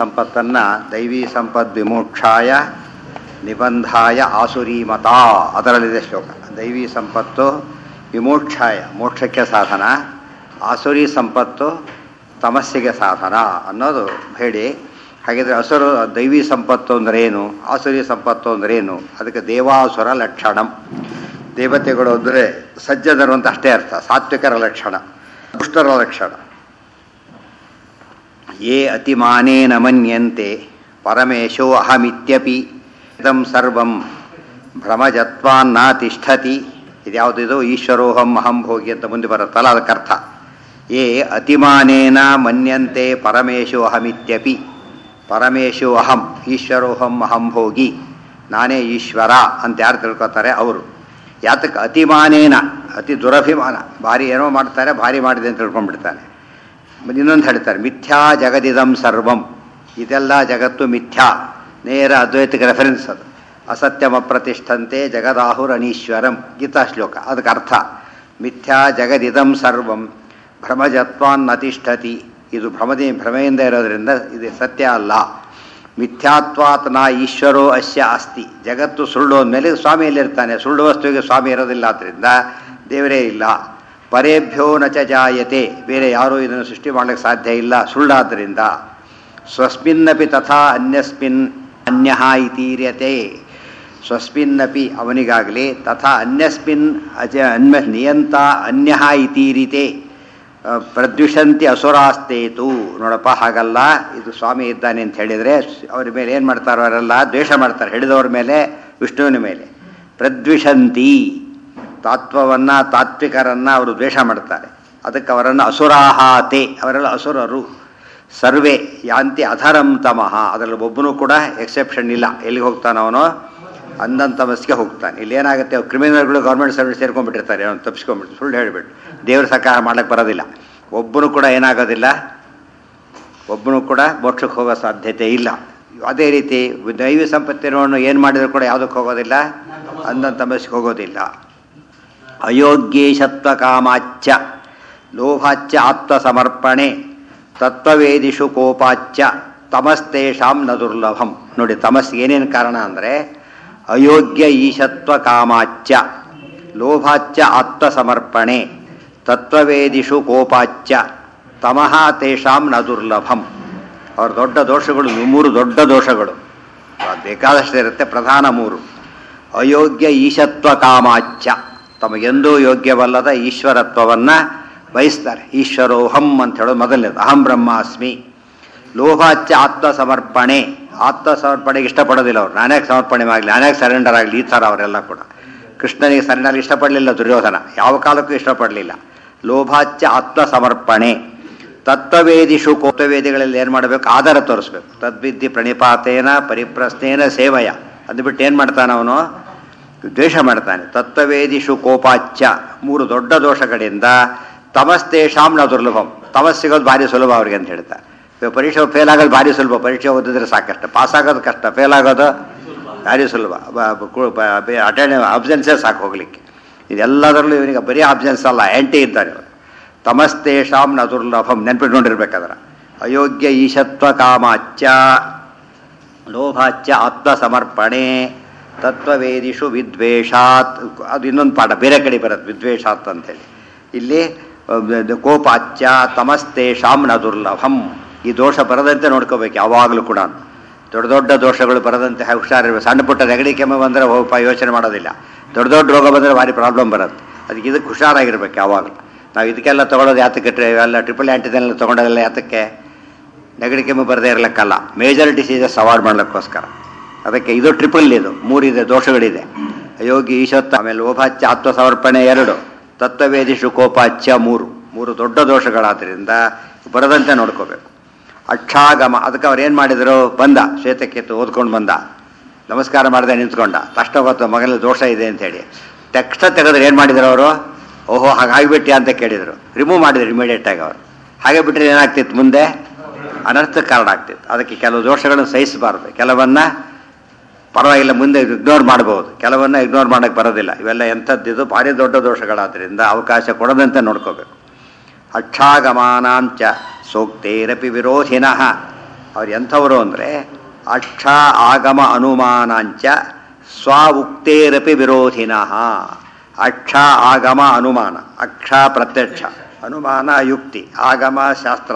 ಸಂಪತ್ತನ್ನು ದೈವಿ ಸಂಪದ್ ವಿಮೋಕ್ಷಾಯ ನಿಬಂಧಾಯ ಆಸುರಿ ಮತ ಅದರಲ್ಲಿದೆ ಶ್ಲೋಕ ದೈವಿ ಸಂಪತ್ತು ವಿಮೋಕ್ಷಾಯ ಮೋಕ್ಷಕ್ಕೆ ಸಾಧನ ಆಸುರಿ ಸಂಪತ್ತು ತಮಸ್ಸಿಗೆ ಸಾಧನ ಅನ್ನೋದು ಹೇಳಿ ಹಾಗಿದ್ರೆ ಹಸುರು ದೈವಿ ಸಂಪತ್ತು ಅಂದ್ರೇನು ಆಸುರಿ ಸಂಪತ್ತು ಅಂದ್ರೇನು ಅದಕ್ಕೆ ದೇವಾಸುರ ಲಕ್ಷಣಂ ದೇವತೆಗಳು ಅಂದರೆ ಸಜ್ಜನರು ಅಂತ ಅಷ್ಟೇ ಅರ್ಥ ಸಾತ್ವಿಕರ ಲಕ್ಷಣ ದುಷ್ಟರ ಲಕ್ಷಣ ಯೇ ಅತಿಮಾನೇನ ಮನ್ಯಂತೆ ಪರಮೇಶೋ ಅಹಮಿತ್ಯಪಿ ಇದಂ ಸರ್ವಂ ಭ್ರಮಜತ್ವಾನ್ನ ತಿಷ್ಠತಿ ಇದ್ಯಾವುದಿದು ಈಶ್ವರೋಹಂ ಅಹಂ ಭೋಗಿ ಅಂತ ಮುಂದೆ ಬರುತ್ತಲ್ಲ ಅದಕ್ಕರ್ಥ ಯೇ ಅತಿಮಾನೇನ ಮನ್ಯಂತೆ ಪರಮೇಶೋ ಅಹಮಿತ್ಯಪಿ ಪರಮೇಶೋ ಅಹಂ ಈಶ್ವರೋಹಂ ಅಹಂ ಭೋಗಿ ನಾನೇ ಈಶ್ವರ ಅಂತ ಯಾರು ತಿಳ್ಕೊತಾರೆ ಅವರು ಯಾತಕ್ಕೆ ಅತಿಮಾನೇನ ಅತಿ ದುರಭಿಮಾನ ಭಾರಿ ಏನೋ ಮಾಡ್ತಾರೆ ಭಾರಿ ಮಾಡಿದೆ ಅಂತ ತಿಳ್ಕೊಂಡ್ಬಿಡ್ತಾನೆ ಇನ್ನೊಂದು ಹೇಳ್ತಾರೆ ಮಿಥ್ಯಾ ಜಗದಿದಂ ಸರ್ವಂ ಇದೆಲ್ಲ ಜಗತ್ತು ಮಿಥ್ಯಾ ನೇರ ಅದ್ವೈತಕ್ಕೆ ರೆಫರೆನ್ಸ್ ಅದು ಅಸತ್ಯಮ ಪ್ರತಿಷ್ಠಂತೆ ಜಗದಾಹುರನೀಶ್ವರಂ ಗೀತಾ ಶ್ಲೋಕ ಅದಕ್ಕೆ ಅರ್ಥ ಮಿಥ್ಯಾ ಜಗದಿದಂ ಸರ್ವಂ ಭ್ರಮಜತ್ವಾನ್ನತಿಷ್ಠತಿ ಇದು ಭ್ರಮದಿ ಭ್ರಮೆಯಿಂದ ಇರೋದ್ರಿಂದ ಇದು ಸತ್ಯ ಅಲ್ಲ ಮಿಥ್ಯಾತ್ವಾತ್ ನಾ ಈಶ್ವರೋ ಅಸ್ಯ ಅಸ್ತಿ ಜಗತ್ತು ಸುಳ್ಳು ಅಂದಮೇಲೆ ಸ್ವಾಮಿಯಲ್ಲಿರ್ತಾನೆ ಸುಳ್ಳು ವಸ್ತುವಿಗೆ ಸ್ವಾಮಿ ಇರೋದಿಲ್ಲ ಆದ್ದರಿಂದ ದೇವರೇ ಇಲ್ಲ ಪರೇಭ್ಯೋ ನ ಚ ಜಾಯತೆ ಬೇರೆ ಯಾರೂ ಇದನ್ನು ಸೃಷ್ಟಿ ಮಾಡಲಿಕ್ಕೆ ಸಾಧ್ಯ ಇಲ್ಲ ಸುಳ್ಳಾದ್ದರಿಂದ ಸ್ವಸ್ಮಿನ್ನಪಿ ತಥಾ ಅನ್ಯಸ್ಮಿನ್ ಅನ್ಯ ಇತೀರ್ಯತೆ ಸ್ವಸ್ಮಿನ್ನಪಿ ಅವನಿಗಾಗಲಿ ತಥಾ ಅನ್ಯಸ್ಮಿನ್ ಅಜ ಅನ್ಯ ನಿಯಂತ ಅನ್ಯ ಇತೀರಿತೆ ಪ್ರದ್ವಿಷಂತಿ ಅಸುರಾಸ್ತೇತು ನೋಡಪ್ಪ ಹಾಗಲ್ಲ ಇದು ಸ್ವಾಮಿ ಇದ್ದಾನೆ ಅಂತ ಹೇಳಿದರೆ ಅವ್ರ ಮೇಲೆ ಏನು ಮಾಡ್ತಾರೋ ಅವರೆಲ್ಲ ದ್ವೇಷ ಮಾಡ್ತಾರೆ ಹಿಡಿದವ್ರ ಮೇಲೆ ವಿಷ್ಣುವಿನ ಮೇಲೆ ಪ್ರದ್ವಿಷಂತಿ ತಾತ್ವವನ್ನು ತಾತ್ವಿಕರನ್ನು ಅವರು ದ್ವೇಷ ಮಾಡ್ತಾರೆ ಅದಕ್ಕೆ ಅವರನ್ನು ಅಸುರಾಹಾತೆ ಅವರೆಲ್ಲ ಅಸುರರು ಸರ್ವೇ ಯಾಂತಿ ಅಧರಂ ತಮಃ ಅದರಲ್ಲಿ ಒಬ್ಬನೂ ಕೂಡ ಎಕ್ಸೆಪ್ಷನ್ ಇಲ್ಲ ಎಲ್ಲಿಗೆ ಹೋಗ್ತಾನೆ ಅವನು ಅಂದನ್ ತಮಸ್ಗೆ ಹೋಗ್ತಾನೆ ಇಲ್ಲಿ ಏನಾಗುತ್ತೆ ಕ್ರಿಮಿನಲ್ಗಳು ಗೌರ್ಮೆಂಟ್ ಸರ್ವಿಸ್ ಸೇರ್ಕೊಂಡ್ಬಿಟ್ಟಿರ್ತಾರೆ ಅವನು ತಪ್ಪಿಸ್ಕೊಂಡ್ಬಿಟ್ಟು ಸುಳ್ಳು ಹೇಳಿಬಿಟ್ಟು ದೇವ್ರ ಸಕಾರ ಮಾಡಕ್ಕೆ ಬರೋದಿಲ್ಲ ಒಬ್ಬನು ಕೂಡ ಏನಾಗೋದಿಲ್ಲ ಒಬ್ಬನು ಕೂಡ ಮೋಕ್ಷಕ್ಕೆ ಹೋಗೋ ಸಾಧ್ಯತೆ ಇಲ್ಲ ಅದೇ ರೀತಿ ದೈವಿ ಸಂಪತ್ತಿನವನ್ನು ಏನು ಮಾಡಿದರೂ ಕೂಡ ಯಾವುದಕ್ಕೆ ಹೋಗೋದಿಲ್ಲ ಅಂದನ್ ತಮಸ್ಗೆ ಹೋಗೋದಿಲ್ಲ ಅಯೋಗ್ಯೇಶತ್ವಕಾಮಾಚ್ಚ ಲೋಭಾಚ್ಚ ಆತ್ಮಸಮರ್ಪಣೆ ತತ್ವವೇದಿಷು ಕೋಪಾಚ್ಚ ತಮಸ್ತೇಷಾಂ ನ ದುರ್ಲಭಂ ನೋಡಿ ತಮಸ್ಗೆ ಏನೇನು ಕಾರಣ ಅಂದರೆ ಅಯೋಗ್ಯ ಈಶತ್ವ ಕಾಮಾಚ್ಚ ಲೋಭಾಚ್ಚ ಆತ್ಮಸಮರ್ಪಣೆ ತತ್ವವೇದಿಷು ಕೋಪಾಚ್ಚ ತಮಃ ತೇಷಾಂ ನ ದುರ್ಲಭಂ ಅವ್ರ ದೊಡ್ಡ ದೋಷಗಳು ಮೂರು ದೊಡ್ಡ ದೋಷಗಳು ಬೇಕಾದಷ್ಟು ಇರುತ್ತೆ ಪ್ರಧಾನ ಮೂರು ಅಯೋಗ್ಯ ಈಶತ್ವ ಕಾಮಾಚ್ಚ ತಮಗೆಂದೂ ಯೋಗ್ಯವಲ್ಲದ ಈಶ್ವರತ್ವವನ್ನು ಬಯಸ್ತಾರೆ ಈಶ್ವರೋಹಂ ಅಂತ ಹೇಳೋದು ಮೊದಲನೇದು ಅಹಂ ಬ್ರಹ್ಮಾಸ್ಮಿ ಲೋಭಾಚ್ಚ ಆತ್ಮಸಮರ್ಪಣೆ ಆತ್ಮಸಮರ್ಪಣೆಗೆ ಇಷ್ಟಪಡೋದಿಲ್ಲ ಅವ್ರು ನಾನ್ಯಾಕೆ ಸಮರ್ಪಣೆ ಆಗಲಿ ನಾನ್ಯಾಕೆ ಸರೆಂಡರ್ ಆಗಲಿ ಈ ಥರ ಅವರೆಲ್ಲ ಕೂಡ ಕೃಷ್ಣನಿಗೆ ಸರೆಂಡರ್ ಇಷ್ಟಪಡಲಿಲ್ಲ ದುರ್ಯೋಧನ ಯಾವ ಕಾಲಕ್ಕೂ ಇಷ್ಟಪಡಲಿಲ್ಲ ಲೋಭಾಚ್ಚ ಆತ್ಮಸಮರ್ಪಣೆ ತತ್ವವೇದಿಷು ಕೋತವೇದಿಗಳಲ್ಲಿ ಏನು ಮಾಡಬೇಕು ಆಧಾರ ತೋರಿಸ್ಬೇಕು ತದ್ವಿದ್ಧಿ ಪ್ರಣಿಪಾತೇನ ಪರಿಪ್ರಶ್ನೇನ ಸೇವಯ ಅಂದ್ಬಿಟ್ಟು ಏನು ಮಾಡ್ತಾನೆ ಅವನು ದ್ವೇಷ ಮಾಡ್ತಾನೆ ತತ್ವವೇದಿಷು ಕೋಪಾಚ್ಚ ಮೂರು ದೊಡ್ಡ ದೋಷಗಳಿಂದ ತಮಸ್ತೇಷಾಂ ನ ದುರ್ಲಭಂ ತಮಸ್ ಸಿಗೋದು ಭಾರಿ ಸುಲಭ ಅವ್ರಿಗೆ ಅಂತ ಹೇಳ್ತಾರೆ ಪರೀಕ್ಷೆ ಫೇಲ್ ಆಗೋದು ಭಾರಿ ಸುಲಭ ಪರೀಕ್ಷೆ ಓದಿದ್ರೆ ಸಾಕಷ್ಟು ಪಾಸ್ ಆಗೋದು ಕಷ್ಟ ಫೇಲ್ ಆಗೋದು ಭಾರಿ ಸುಲಭ ಅಟೆಂಡ್ ಅಬ್ಸೆನ್ಸೇ ಸಾಕು ಹೋಗ್ಲಿಕ್ಕೆ ಇದೆಲ್ಲದರಲ್ಲೂ ಇವನಿಗೆ ಬರೀ ಅಬ್ಸೆನ್ಸ್ ಅಲ್ಲ ಆ್ಯಂಟಿ ಇದ್ದಾರೆ ಇವರು ತಮಸ್ತೇಷಾಂ ನ ದುರ್ಲಭಂ ನೆನ್ಪಿಟ್ಕೊಂಡಿರ್ಬೇಕಾದ್ರೆ ಅಯೋಗ್ಯ ಈಶತ್ವ ಕಾಮಾಚ್ಚ ಲೋಭಾಚ್ಚ ಆತ್ಮಸಮರ್ಪಣೆ ತತ್ವವೇದಿಷು ವಿದ್ವೇಷಾತ್ ಅದು ಇನ್ನೊಂದು ಪಾಠ ಬೇರೆ ಕಡೆ ಬರುತ್ತೆ ವಿದ್ವೇಷಾತ್ ಅಂತೇಳಿ ಇಲ್ಲಿ ಕೋಪಾಚ್ಚ ತಮಸ್ತೇಷಾಂ ನ ದುರ್ಲಭಂ ಈ ದೋಷ ಬರದಂತೆ ನೋಡ್ಕೋಬೇಕು ಯಾವಾಗಲೂ ಕೂಡ ದೊಡ್ಡ ದೊಡ್ಡ ದೋಷಗಳು ಬರದಂತೆ ಹುಷಾರಿರ್ಬೇಕು ಸಣ್ಣ ಪುಟ್ಟ ನೆಗಡಿ ಕೆಮ್ಮು ಬಂದರೆ ಹೋಗಪ್ಪ ಯೋಚನೆ ಮಾಡೋದಿಲ್ಲ ದೊಡ್ಡ ದೊಡ್ಡ ರೋಗ ಬಂದರೆ ಭಾರಿ ಪ್ರಾಬ್ಲಮ್ ಬರುತ್ತೆ ಅದಕ್ಕೆ ಇದಕ್ಕೆ ಹುಷಾರಾಗಿರ್ಬೇಕು ಯಾವಾಗಲೂ ನಾವು ಇದಕ್ಕೆಲ್ಲ ತೊಗೊಳೋದು ಯಾತಕ್ಕೆ ಎಲ್ಲ ಟ್ರಿಪಲ್ ಆ್ಯಂಟಿದೆಲ್ಲ ತೊಗೊಂಡೋದೆಲ್ಲ ಯಾತಕ್ಕೆ ನೆಗಡಿ ಕೆಮ್ಮು ಬರದೇ ಇರಲಿಕ್ಕಲ್ಲ ಮೇಜರ್ ಡಿಸೀಸಸ್ ಅವಾಯ್ಡ್ ಮಾಡಲಿಕ್ಕೋಸ್ಕರ ಅದಕ್ಕೆ ಇದು ಟ್ರಿಪಲ್ ಇದು ಮೂರಿದೆ ದೋಷಗಳಿದೆ ಅಯೋಗಿ ಈಶತ್ವ ಆಮೇಲೆ ಲೋಭಾಚ್ಯ ಆತ್ಮಸಮರ್ಪಣೆ ಎರಡು ತತ್ವವೇದಿಷು ಕೋಪಾಚ್ಯ ಮೂರು ಮೂರು ದೊಡ್ಡ ದೋಷಗಳಾದ್ದರಿಂದ ಬರದಂತೆ ನೋಡ್ಕೋಬೇಕು ಅಕ್ಷಾಗಮ ಅದಕ್ಕೆ ಅವ್ರು ಏನು ಮಾಡಿದರು ಬಂದ ಶ್ವೇತಕ್ಕೆತ್ತು ಓದ್ಕೊಂಡು ಬಂದ ನಮಸ್ಕಾರ ಮಾಡಿದೆ ನಿಂತ್ಕೊಂಡ ತಕ್ಷಣ ಗೊತ್ತು ಮಗನಲ್ಲಿ ದೋಷ ಇದೆ ಅಂತೇಳಿ ತಕ್ಷಣ ತೆಗೆದ್ರೆ ಏನು ಮಾಡಿದ್ರು ಅವರು ಓಹೋ ಹಾಗಾಗಿಬಿಟ್ಟಿ ಅಂತ ಕೇಳಿದರು ರಿಮೂವ್ ಮಾಡಿದ್ರು ಇಮಿಡಿಯೇಟಾಗಿ ಅವರು ಹಾಗೆ ಬಿಟ್ಟರೆ ಏನಾಗ್ತಿತ್ತು ಮುಂದೆ ಅನರ್ಥಕ್ಕೆ ಕಾರಣ ಆಗ್ತಿತ್ತು ಅದಕ್ಕೆ ಕೆಲವು ದೋಷಗಳನ್ನು ಸಹಿಸಬಾರ್ದು ಕೆಲವನ್ನ ಪರವಾಗಿಲ್ಲ ಮುಂದೆ ಇಗ್ನೋರ್ ಮಾಡ್ಬೋದು ಕೆಲವನ್ನ ಇಗ್ನೋರ್ ಮಾಡೋಕ್ಕೆ ಬರೋದಿಲ್ಲ ಇವೆಲ್ಲ ಎಂಥದ್ದಿದು ಭಾರಿ ದೊಡ್ಡ ದೋಷಗಳಾದ್ದರಿಂದ ಅವಕಾಶ ಕೊಡದಂತೆ ನೋಡ್ಕೋಬೇಕು ಅಕ್ಷಾಗಮಾನಾಂಚ ಸೋಕ್ತೇರಪಿ ವಿರೋಧಿನಃ ಅವ್ರು ಎಂಥವರು ಅಂದರೆ ಅಕ್ಷ ಆಗಮ ಅನುಮಾನಾಂಚ ಸ್ವ ಉಕ್ತೇರಪಿ ವಿರೋಧಿನಃ ಅಕ್ಷ ಆಗಮ ಅನುಮಾನ ಅಕ್ಷ ಪ್ರತ್ಯಕ್ಷ ಅನುಮಾನ ಯುಕ್ತಿ ಆಗಮ ಶಾಸ್ತ್ರ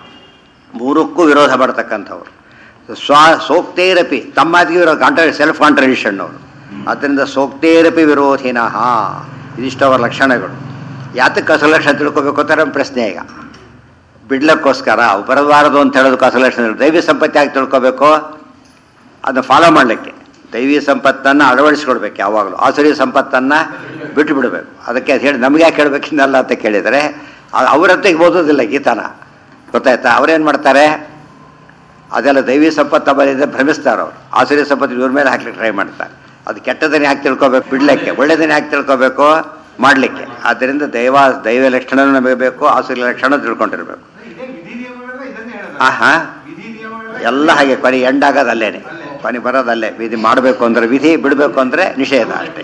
ಮೂರಕ್ಕೂ ವಿರೋಧ ಪಡ್ತಕ್ಕಂಥವ್ರು ಸ್ವ ಸೋಕ್ತೇರಪಿ ತಮ್ಮಾದಿಗೆ ವಿರೋಧ ಕಾಂಟ್ರ ಸೆಲ್ಫ್ ಕಾಂಟ್ರಡಿಕ್ಷನ್ ಅವರು ಆದ್ದರಿಂದ ಸೋಕ್ತೇರಪಿ ವಿರೋಧಿನಃ ಇದಿಷ್ಟು ಅವರ ಲಕ್ಷಣಗಳು ಯಾತಕ್ಕೆ ಅಸಲು ಲಕ್ಷಣ ತಿಳ್ಕೊಬೇಕು ಅಂತ ನಮ್ಮ ಪ್ರಶ್ನೆ ಈಗ ಬಿಡ್ಲಕ್ಕೋಸ್ಕರ ಅವು ಬರಬಾರದು ಅಂತ ಹೇಳೋದಕ್ಕೆ ಅಸಲು ಲಕ್ಷಣ ದೈವಿ ಸಂಪತ್ತಿ ಯಾಕೆ ತಿಳ್ಕೊಬೇಕು ಅದನ್ನ ಫಾಲೋ ಮಾಡಲಿಕ್ಕೆ ದೈವಿ ಸಂಪತ್ತನ್ನು ಅಳವಡಿಸ್ಕೊಡ್ಬೇಕು ಯಾವಾಗಲೂ ಆಸುರಿ ಸಂಪತ್ತನ್ನು ಬಿಟ್ಟು ಬಿಡಬೇಕು ಅದಕ್ಕೆ ಅದು ಹೇಳಿ ನಮಗೆ ಯಾಕೆ ಹೇಳ್ಬೇಕಿನ್ನಲ್ಲ ಅಂತ ಕೇಳಿದರೆ ಅವರಂತೆಗೆ ಓದೋದಿಲ್ಲ ಗೀತಾನ ಗೊತ್ತಾಯ್ತಾ ಅವ್ರೇನು ಮಾಡ್ತಾರೆ ಅದೆಲ್ಲ ದೈವಿ ಸಂಪತ್ತು ಬರೆದ ಭ್ರಮಿಸ್ತಾರೆ ಅವರು ಆಸುರಿ ಸಂಪತ್ತು ಇವ್ರ ಮೇಲೆ ಹಾಕ್ಲಿಕ್ಕೆ ಟ್ರೈ ಮಾಡ್ತಾರೆ ಅದು ಕೆಟ್ಟದನ್ನ ಯಾಕೆ ತಿಳ್ಕೊಬೇಕು ಬಿಡ್ಲಿಕ್ಕೆ ಒಳ್ಳೆದನ್ನ ಯಾಕೆ ತಿಳ್ಕೊಬೇಕು ಮಾಡಲಿಕ್ಕೆ ಆದ್ದರಿಂದ ದೈವ ದೈವ ಲಕ್ಷಣನೂ ನಮಗೆ ಬೇಕು ಆಸುರಿ ಲಕ್ಷಣ ತಿಳ್ಕೊಂಡಿರ್ಬೇಕು ಇದೇ ವಿಧಿ ನಿಯಮಗಳೆಲ್ಲ ಇದನ್ನೇ ಹೇಳೋದು. ಆಹಾ ವಿಧಿ ನಿಯಮಗಳೆಲ್ಲ ಎಲ್ಲ ಹಾಗೆ ಕೊನೆ ಎಂಡಾಗೋದು ಅಲ್ಲೇನೆ ಕೊನೆ ಬರೋದು ಅಲ್ಲೇ ವಿಧಿ ಮಾಡಬೇಕು ಅಂದ್ರೆ ವಿಧಿ ಬಿಡಬೇಕು ಅಂದರೆ ನಿಷೇಧ ಅಷ್ಟೇ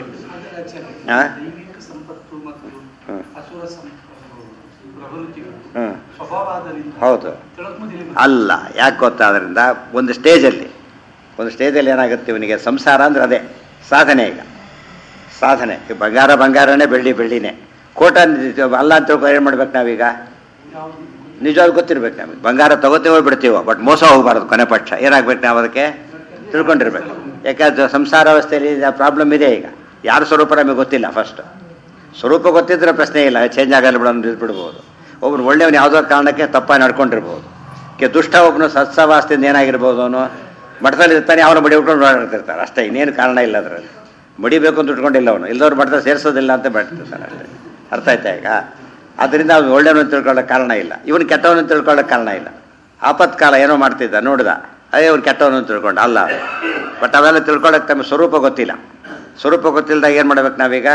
ಆ? ದೈವಿಕ ಸಂಪತ್ತು ಮತ್ತು ಹ್ಮ್. ಅಸುರ ಸಂಪತ್ತು ಪ್ರವೃತ್ತಿಗಳು ಹ್ಮ್. ಸ್ವಭಾವದಿಂದ ಹೌದು ತಿಳಕುಮದಿಲಿ ಅಲ್ಲ ಯಾಕೆ ಗೊತ್ತಾ ಅದರಿಂದ ಒಂದು ಸ್ಟೇಜಲ್ಲಿ ಒಂದು ಸ್ಟೇಜಲ್ಲಿ ಏನಾಗುತ್ತೆ ಇವನಿಗೆ ಸಂಸಾರ ಅಂದ್ರೆ ಅದೇ ಸಾಧನೆ ಈಗ ಸಾಧನೆ ಈ ಬಂಗಾರ ಬಂಗಾರನೇ ಬೆಳ್ಳಿ ಬೆಳ್ಳಿನೇ ಕೋಟ ಅಲ್ಲ ಅಂತ ತಿಳ್ಕೊ ಏನು ಮಾಡ್ಬೇಕು ನಾವೀಗ ಯಾವುದು ನಿಜವಾಗ್ ಗೊತ್ತಿರ್ಬೇಕು ನಮಗೆ ಬಂಗಾರ ತಗೋತೀವೋ ಬಿಡ್ತೀವೋ ಬಟ್ ಮೋಸ ಹೋಗಬಾರ್ದು ಕೊನೆ ಪಕ್ಷ ಏನಾಗ್ಬೇಕು ನಾವು ಅದಕ್ಕೆ ತಿಳ್ಕೊಂಡಿರ್ಬೇಕು ಯಾಕಂದ್ರೆ ಸಂಸಾರ ಅವಸ್ಥೆಯಲ್ಲಿ ಪ್ರಾಬ್ಲಮ್ ಇದೆ ಈಗ ಯಾರ ಸ್ವರೂಪ ನಮಗೆ ಗೊತ್ತಿಲ್ಲ ಫಸ್ಟ್ ಸ್ವರೂಪ ಗೊತ್ತಿದ್ರೆ ಪ್ರಶ್ನೆ ಇಲ್ಲ ಚೇಂಜ್ ಆಗಲ್ಲ ಬಿಡೋದು ಬಿಡ್ಬೋದು ಒಬ್ಬನು ಒಳ್ಳೆಯವನು ಯಾವುದೋ ಕಾರಣಕ್ಕೆ ತಪ್ಪಾಗಿ ನಡ್ಕೊಂಡಿರ್ಬೋದು ಕೆ ದುಷ್ಟ ಒಬ್ಬನು ಸತ್ಸವಾಸ್ತಿಯಿಂದ ಏನಾಗಿರ್ಬೋದು ಅವನು ಮಠದಲ್ಲಿ ಇರ್ತಾನೆ ಅವನು ಮಡಿ ಉಟ್ಕೊಂಡು ಓಡಾಡ್ತಿರ್ತಾರೆ ಅಷ್ಟೇ ಇನ್ನೇನು ಕಾರಣ ಇಲ್ಲ ಅದರಲ್ಲಿ ಮಡಿಬೇಕು ಅಂತ ಉಟ್ಕೊಂಡಿಲ್ಲ ಅವನು ಇಲ್ಲದವ್ರು ಮಠದಲ್ಲಿ ಸೇರಿಸೋದಿಲ್ಲ ಅಂತ ಮಾಡ್ತಿರ್ತಾನೆ ಅಷ್ಟೇ ಅರ್ಥ ಆಯ್ತಾ ಈಗ ಅದರಿಂದ ಅವ್ನು ಒಳ್ಳೆಯವನು ತಿಳ್ಕೊಳ್ಳೋಕೆ ಕಾರಣ ಇಲ್ಲ ಇವನು ಕೆಟ್ಟವನು ತಿಳ್ಕೊಳ್ಳೋಕೆ ಕಾರಣ ಇಲ್ಲ ಆಪತ್ಕಾಲ ಏನೋ ಮಾಡ್ತಿದ್ದ ನೋಡ್ದ ಅದೇ ಅವ್ನು ಕೆಟ್ಟವನು ಅಂತ ತಿಳ್ಕೊಂಡು ಅಲ್ಲ ಬಟ್ ಅವೆಲ್ಲ ತಿಳ್ಕೊಳ್ಳೋಕೆ ತಮ್ಮ ಸ್ವರೂಪ ಗೊತ್ತಿಲ್ಲ ಸ್ವರೂಪ ಗೊತ್ತಿಲ್ಲದಾಗ ಏನು ಮಾಡ್ಬೇಕು ನಾವೀಗ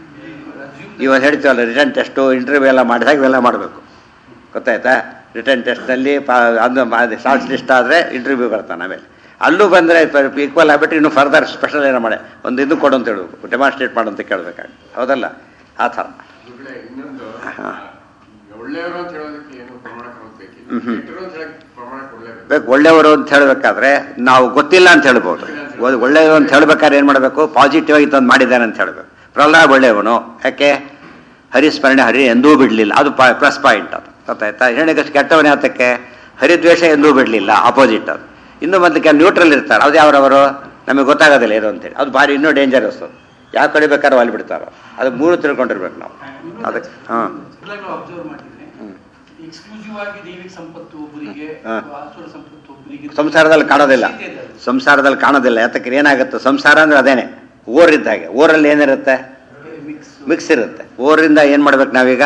ಇವಾಗ ಹೇಳ್ತೀವಲ್ಲ ರಿಟರ್ನ್ ಟೆಸ್ಟು ಇಂಟರ್ವ್ಯೂ ಎಲ್ಲ ಮಾಡಿದಾಗ ಇವೆಲ್ಲ ಮಾಡಬೇಕು ಗೊತ್ತಾಯ್ತಾ ರಿಟರ್ನ್ ಟೆಸ್ಟ್ನಲ್ಲಿ ಪಾ ಅದು ಶಾರ್ಟ್ಸ್ ಲಿಸ್ಟ್ ಆದರೆ ಇಂಟರ್ವ್ಯೂ ಬರ್ತಾನೆ ಆಮೇಲೆ ಅಲ್ಲೂ ಬಂದರೆ ಈಕ್ವಲ್ ಆಗ್ಬಿಟ್ಟು ಇನ್ನು ಫರ್ದರ್ ಸ್ಪೆಷಲ್ ಏನೋ ಮಾಡಿ ಒಂದು ಇದು ಕೊಡು ಅಂತ ಹೇಳಬೇಕು ಡೆಮಾನ್ಸ್ಟ್ರೇಟ್ ಮಾಡು ಅಂತ ಕೇಳಬೇಕಾಗುತ್ತೆ ಹೌದಲ್ಲ ಆ ಥರ ಗುರುಗಳೇ, ಇನ್ನೊಂದು ಹಾ. ಒಳ್ಳೆಯವರು ಅಂತ ಹೇಳೋದಕ್ಕೆ ಏನು ಪ್ರಮಾಣ ಕೊಡಬೇಕಿಲ್ಲ ಹ್ಮ್ ಹ್ಮ್. ಕೆಟ್ಟರು ಅಂತ ಹೇಳಕ್ ಪ್ರಮಾಣ ಕೊಡಲೇಬೇಕು ಬೇಕು ಒಳ್ಳೆಯವರು ಅಂತ ಹೇಳಬೇಕಾದ್ರೆ ನಾವು ಗೊತ್ತಿಲ್ಲ ಅಂತ ಹೇಳ್ಬೋದು ಒ- ಒಳ್ಳೆಯವರು ಅಂತ ಹೇಳ್ಬೇಕಾದ್ರೆ ಏನು ಮಾಡಬೇಕು ಪಾಸಿಟಿವ್ ಆಗಿ ತಂದು ಮಾಡಿದ್ದಾನೆ ಅಂತ ಹೇಳಬೇಕು ಪ್ರಹ್ಲಾದ್ ಒಳ್ಳೆಯವನು ಯಾಕೆ ಹರಿಸ್ಮರಣೆ ಹರಿ ಎಂದೂ ಬಿಡಲಿಲ್ಲ ಅದು ಪ್ಲಸ್ ಪಾಯಿಂಟ್ ಅದು ಗೊತ್ತಾಯ್ತಾ ಹೇಳಕ್ಕೆ ಕೆಟ್ಟವನೇ ಆತಕ್ಕೆ ಹರಿದ್ವೇಷ ಎಂದೂ ಬಿಡಲಿಲ್ಲ ಅಪೋಸಿಟ್ ಅದು ಇನ್ನು ಮತ್ತೆ ಕೆಲವು ನ್ಯೂಟ್ರಲ್ ಇರ್ತಾರೆ ಅದು ಯಾವ್ರವರು ನಮಗೆ ಗೊತ್ತಾಗೋದಿಲ್ಲ ಏನು ಅಂತೇಳಿ ಅದು ಭಾರಿ ಇನ್ನೂ ಡೇಂಜರಸ್ ಅದು ಯಾವ ಕಡೆ ಬೇಕಾದ್ರೂ ಅಲ್ಲಿ ಬಿಡ್ತಾರೋ ಅದು ಮೂರು ತಿಳ್ಕೊಂಡಿರ್ಬೇಕು ನಾವು ಅದಕ್ಕೆ ಹಾಂ ನಾವು ಅಬ್ಸರ್ವ್ ಮಾಡಿದ್ರೆ ಎಕ್ಸ್ಕ್ಲೂಸಿವ್ ಆಗಿ ದೈವಿಕ ಸಂಪತ್ತು ಒಬ್ಬರಿಗೆ ಹಾ. ಅಥವಾ ಅಸುರ ಸಂಪತ್ತು ಒಬ್ಬರಿಗೆ ಸಂಸಾರದಲ್ಲಿ ಕಾಣೋದಿಲ್ಲ ಇದೆ ಅದು. ಸಂಸಾರದಲ್ಲಿ ಕಾಣೋದಿಲ್ಲ ಯಾತಕ್ಕೆ ಏನಾಗುತ್ತೆ ಸಂಸಾರ ಅಂದ್ರೆ ಅದೇನೆ ಓರಿದ್ದ ಹಾಗೆ ಓರಲ್ಲಿ ಏನಿರುತ್ತೆ ಮಿಕ್ಸ್ ಮಿಕ್ಸ್ ಇರುತ್ತೆ ಓರಿಂದ ಏನು ಮಾಡ್ಬೇಕು ನಾವೀಗ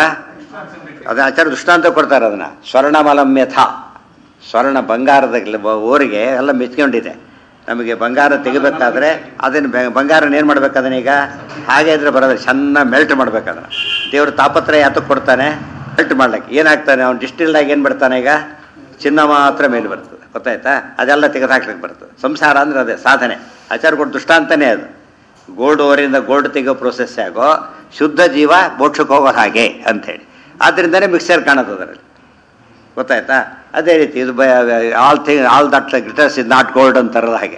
ಅದು ಆಚಾರ ದೃಷ್ಟಾಂತ ಕೊಡ್ತಾರೆ ಅದನ್ನ ಸ್ವರ್ಣಮಲಂ ಯಥ ಸ್ವರ್ಣ ಬಂಗಾರದ ಗ್ಲ- ಓರಿಗೆ ಎಲ್ಲ ಮೆಚ್ಕೊಂಡಿದೆ ನಮಗೆ ಬಂಗಾರ ತೆಗಿಬೇಕಾದ್ರೆ ಅದನ್ನು ಬೆ- ಬಂಗಾರನ ಏನು ಮಾಡ್ಬೇಕು ಅದನ್ನೀಗ ಹಾಗೆ ಇದ್ರೆ ಬರೋದು ಚೆನ್ನಾಗಿ ಮೆಲ್ಟ್ ಮಾಡ್ಬೇಕು ಅದನ್ನು ದೇವ್ರ ತಾಪತ್ರ ಯಾತಕ್ಕೆ ಕೊಡ್ತಾನೆ ಮೆಲ್ಟ್ ಮಾಡ್ಲಿಕ್ಕೆ ಏನಾಗ್ತಾನೆ ಅವ್ನು ಡಿಸ್ಟಿಲ್ದಾಗ ಏನು ಬಿಡ್ತಾನೆ ಈಗ ಚಿನ್ನ ಮಾತ್ರ ಮೇಲೆ ಬರ್ತದೆ ಗೊತ್ತಾಯ್ತಾ ಅದೆಲ್ಲ ತೆಗೆದು ಹಾಕ್ಲಿಕ್ಕೆ ಬರ್ತದೆ ಸಂಸಾರ ಅಂದ್ರೆ ಅದೇ ಸಾಧನೆ ಆಚಾರ ಕೊಟ್ಟು ದೃಷ್ಟಾಂತನೇ ಅದು ಗೋಲ್ಡ್ ಓವರಿಂದ ಗೋಲ್ಡ್ ತೆಗೋ ಪ್ರೊಸೆಸ್ ಆಗೋ ಶುದ್ಧ ಜೀವ ಮೋಕ್ಷಕ್ಕೆ ಹೋಗೋ ಹಾಗೆ ಅಂಥೇಳಿ ಆದ್ದರಿಂದನೇ ಮಿಕ್ಸರ್ ಕಾಣೋದು ಅದರಲ್ಲಿ ಗೊತ್ತಾಯ್ತಾ ಅದೇ ರೀತಿ ಇದು all thing all that glitters is not gold ಅಂತಾರಲ್ಲ ಹಾಗೆ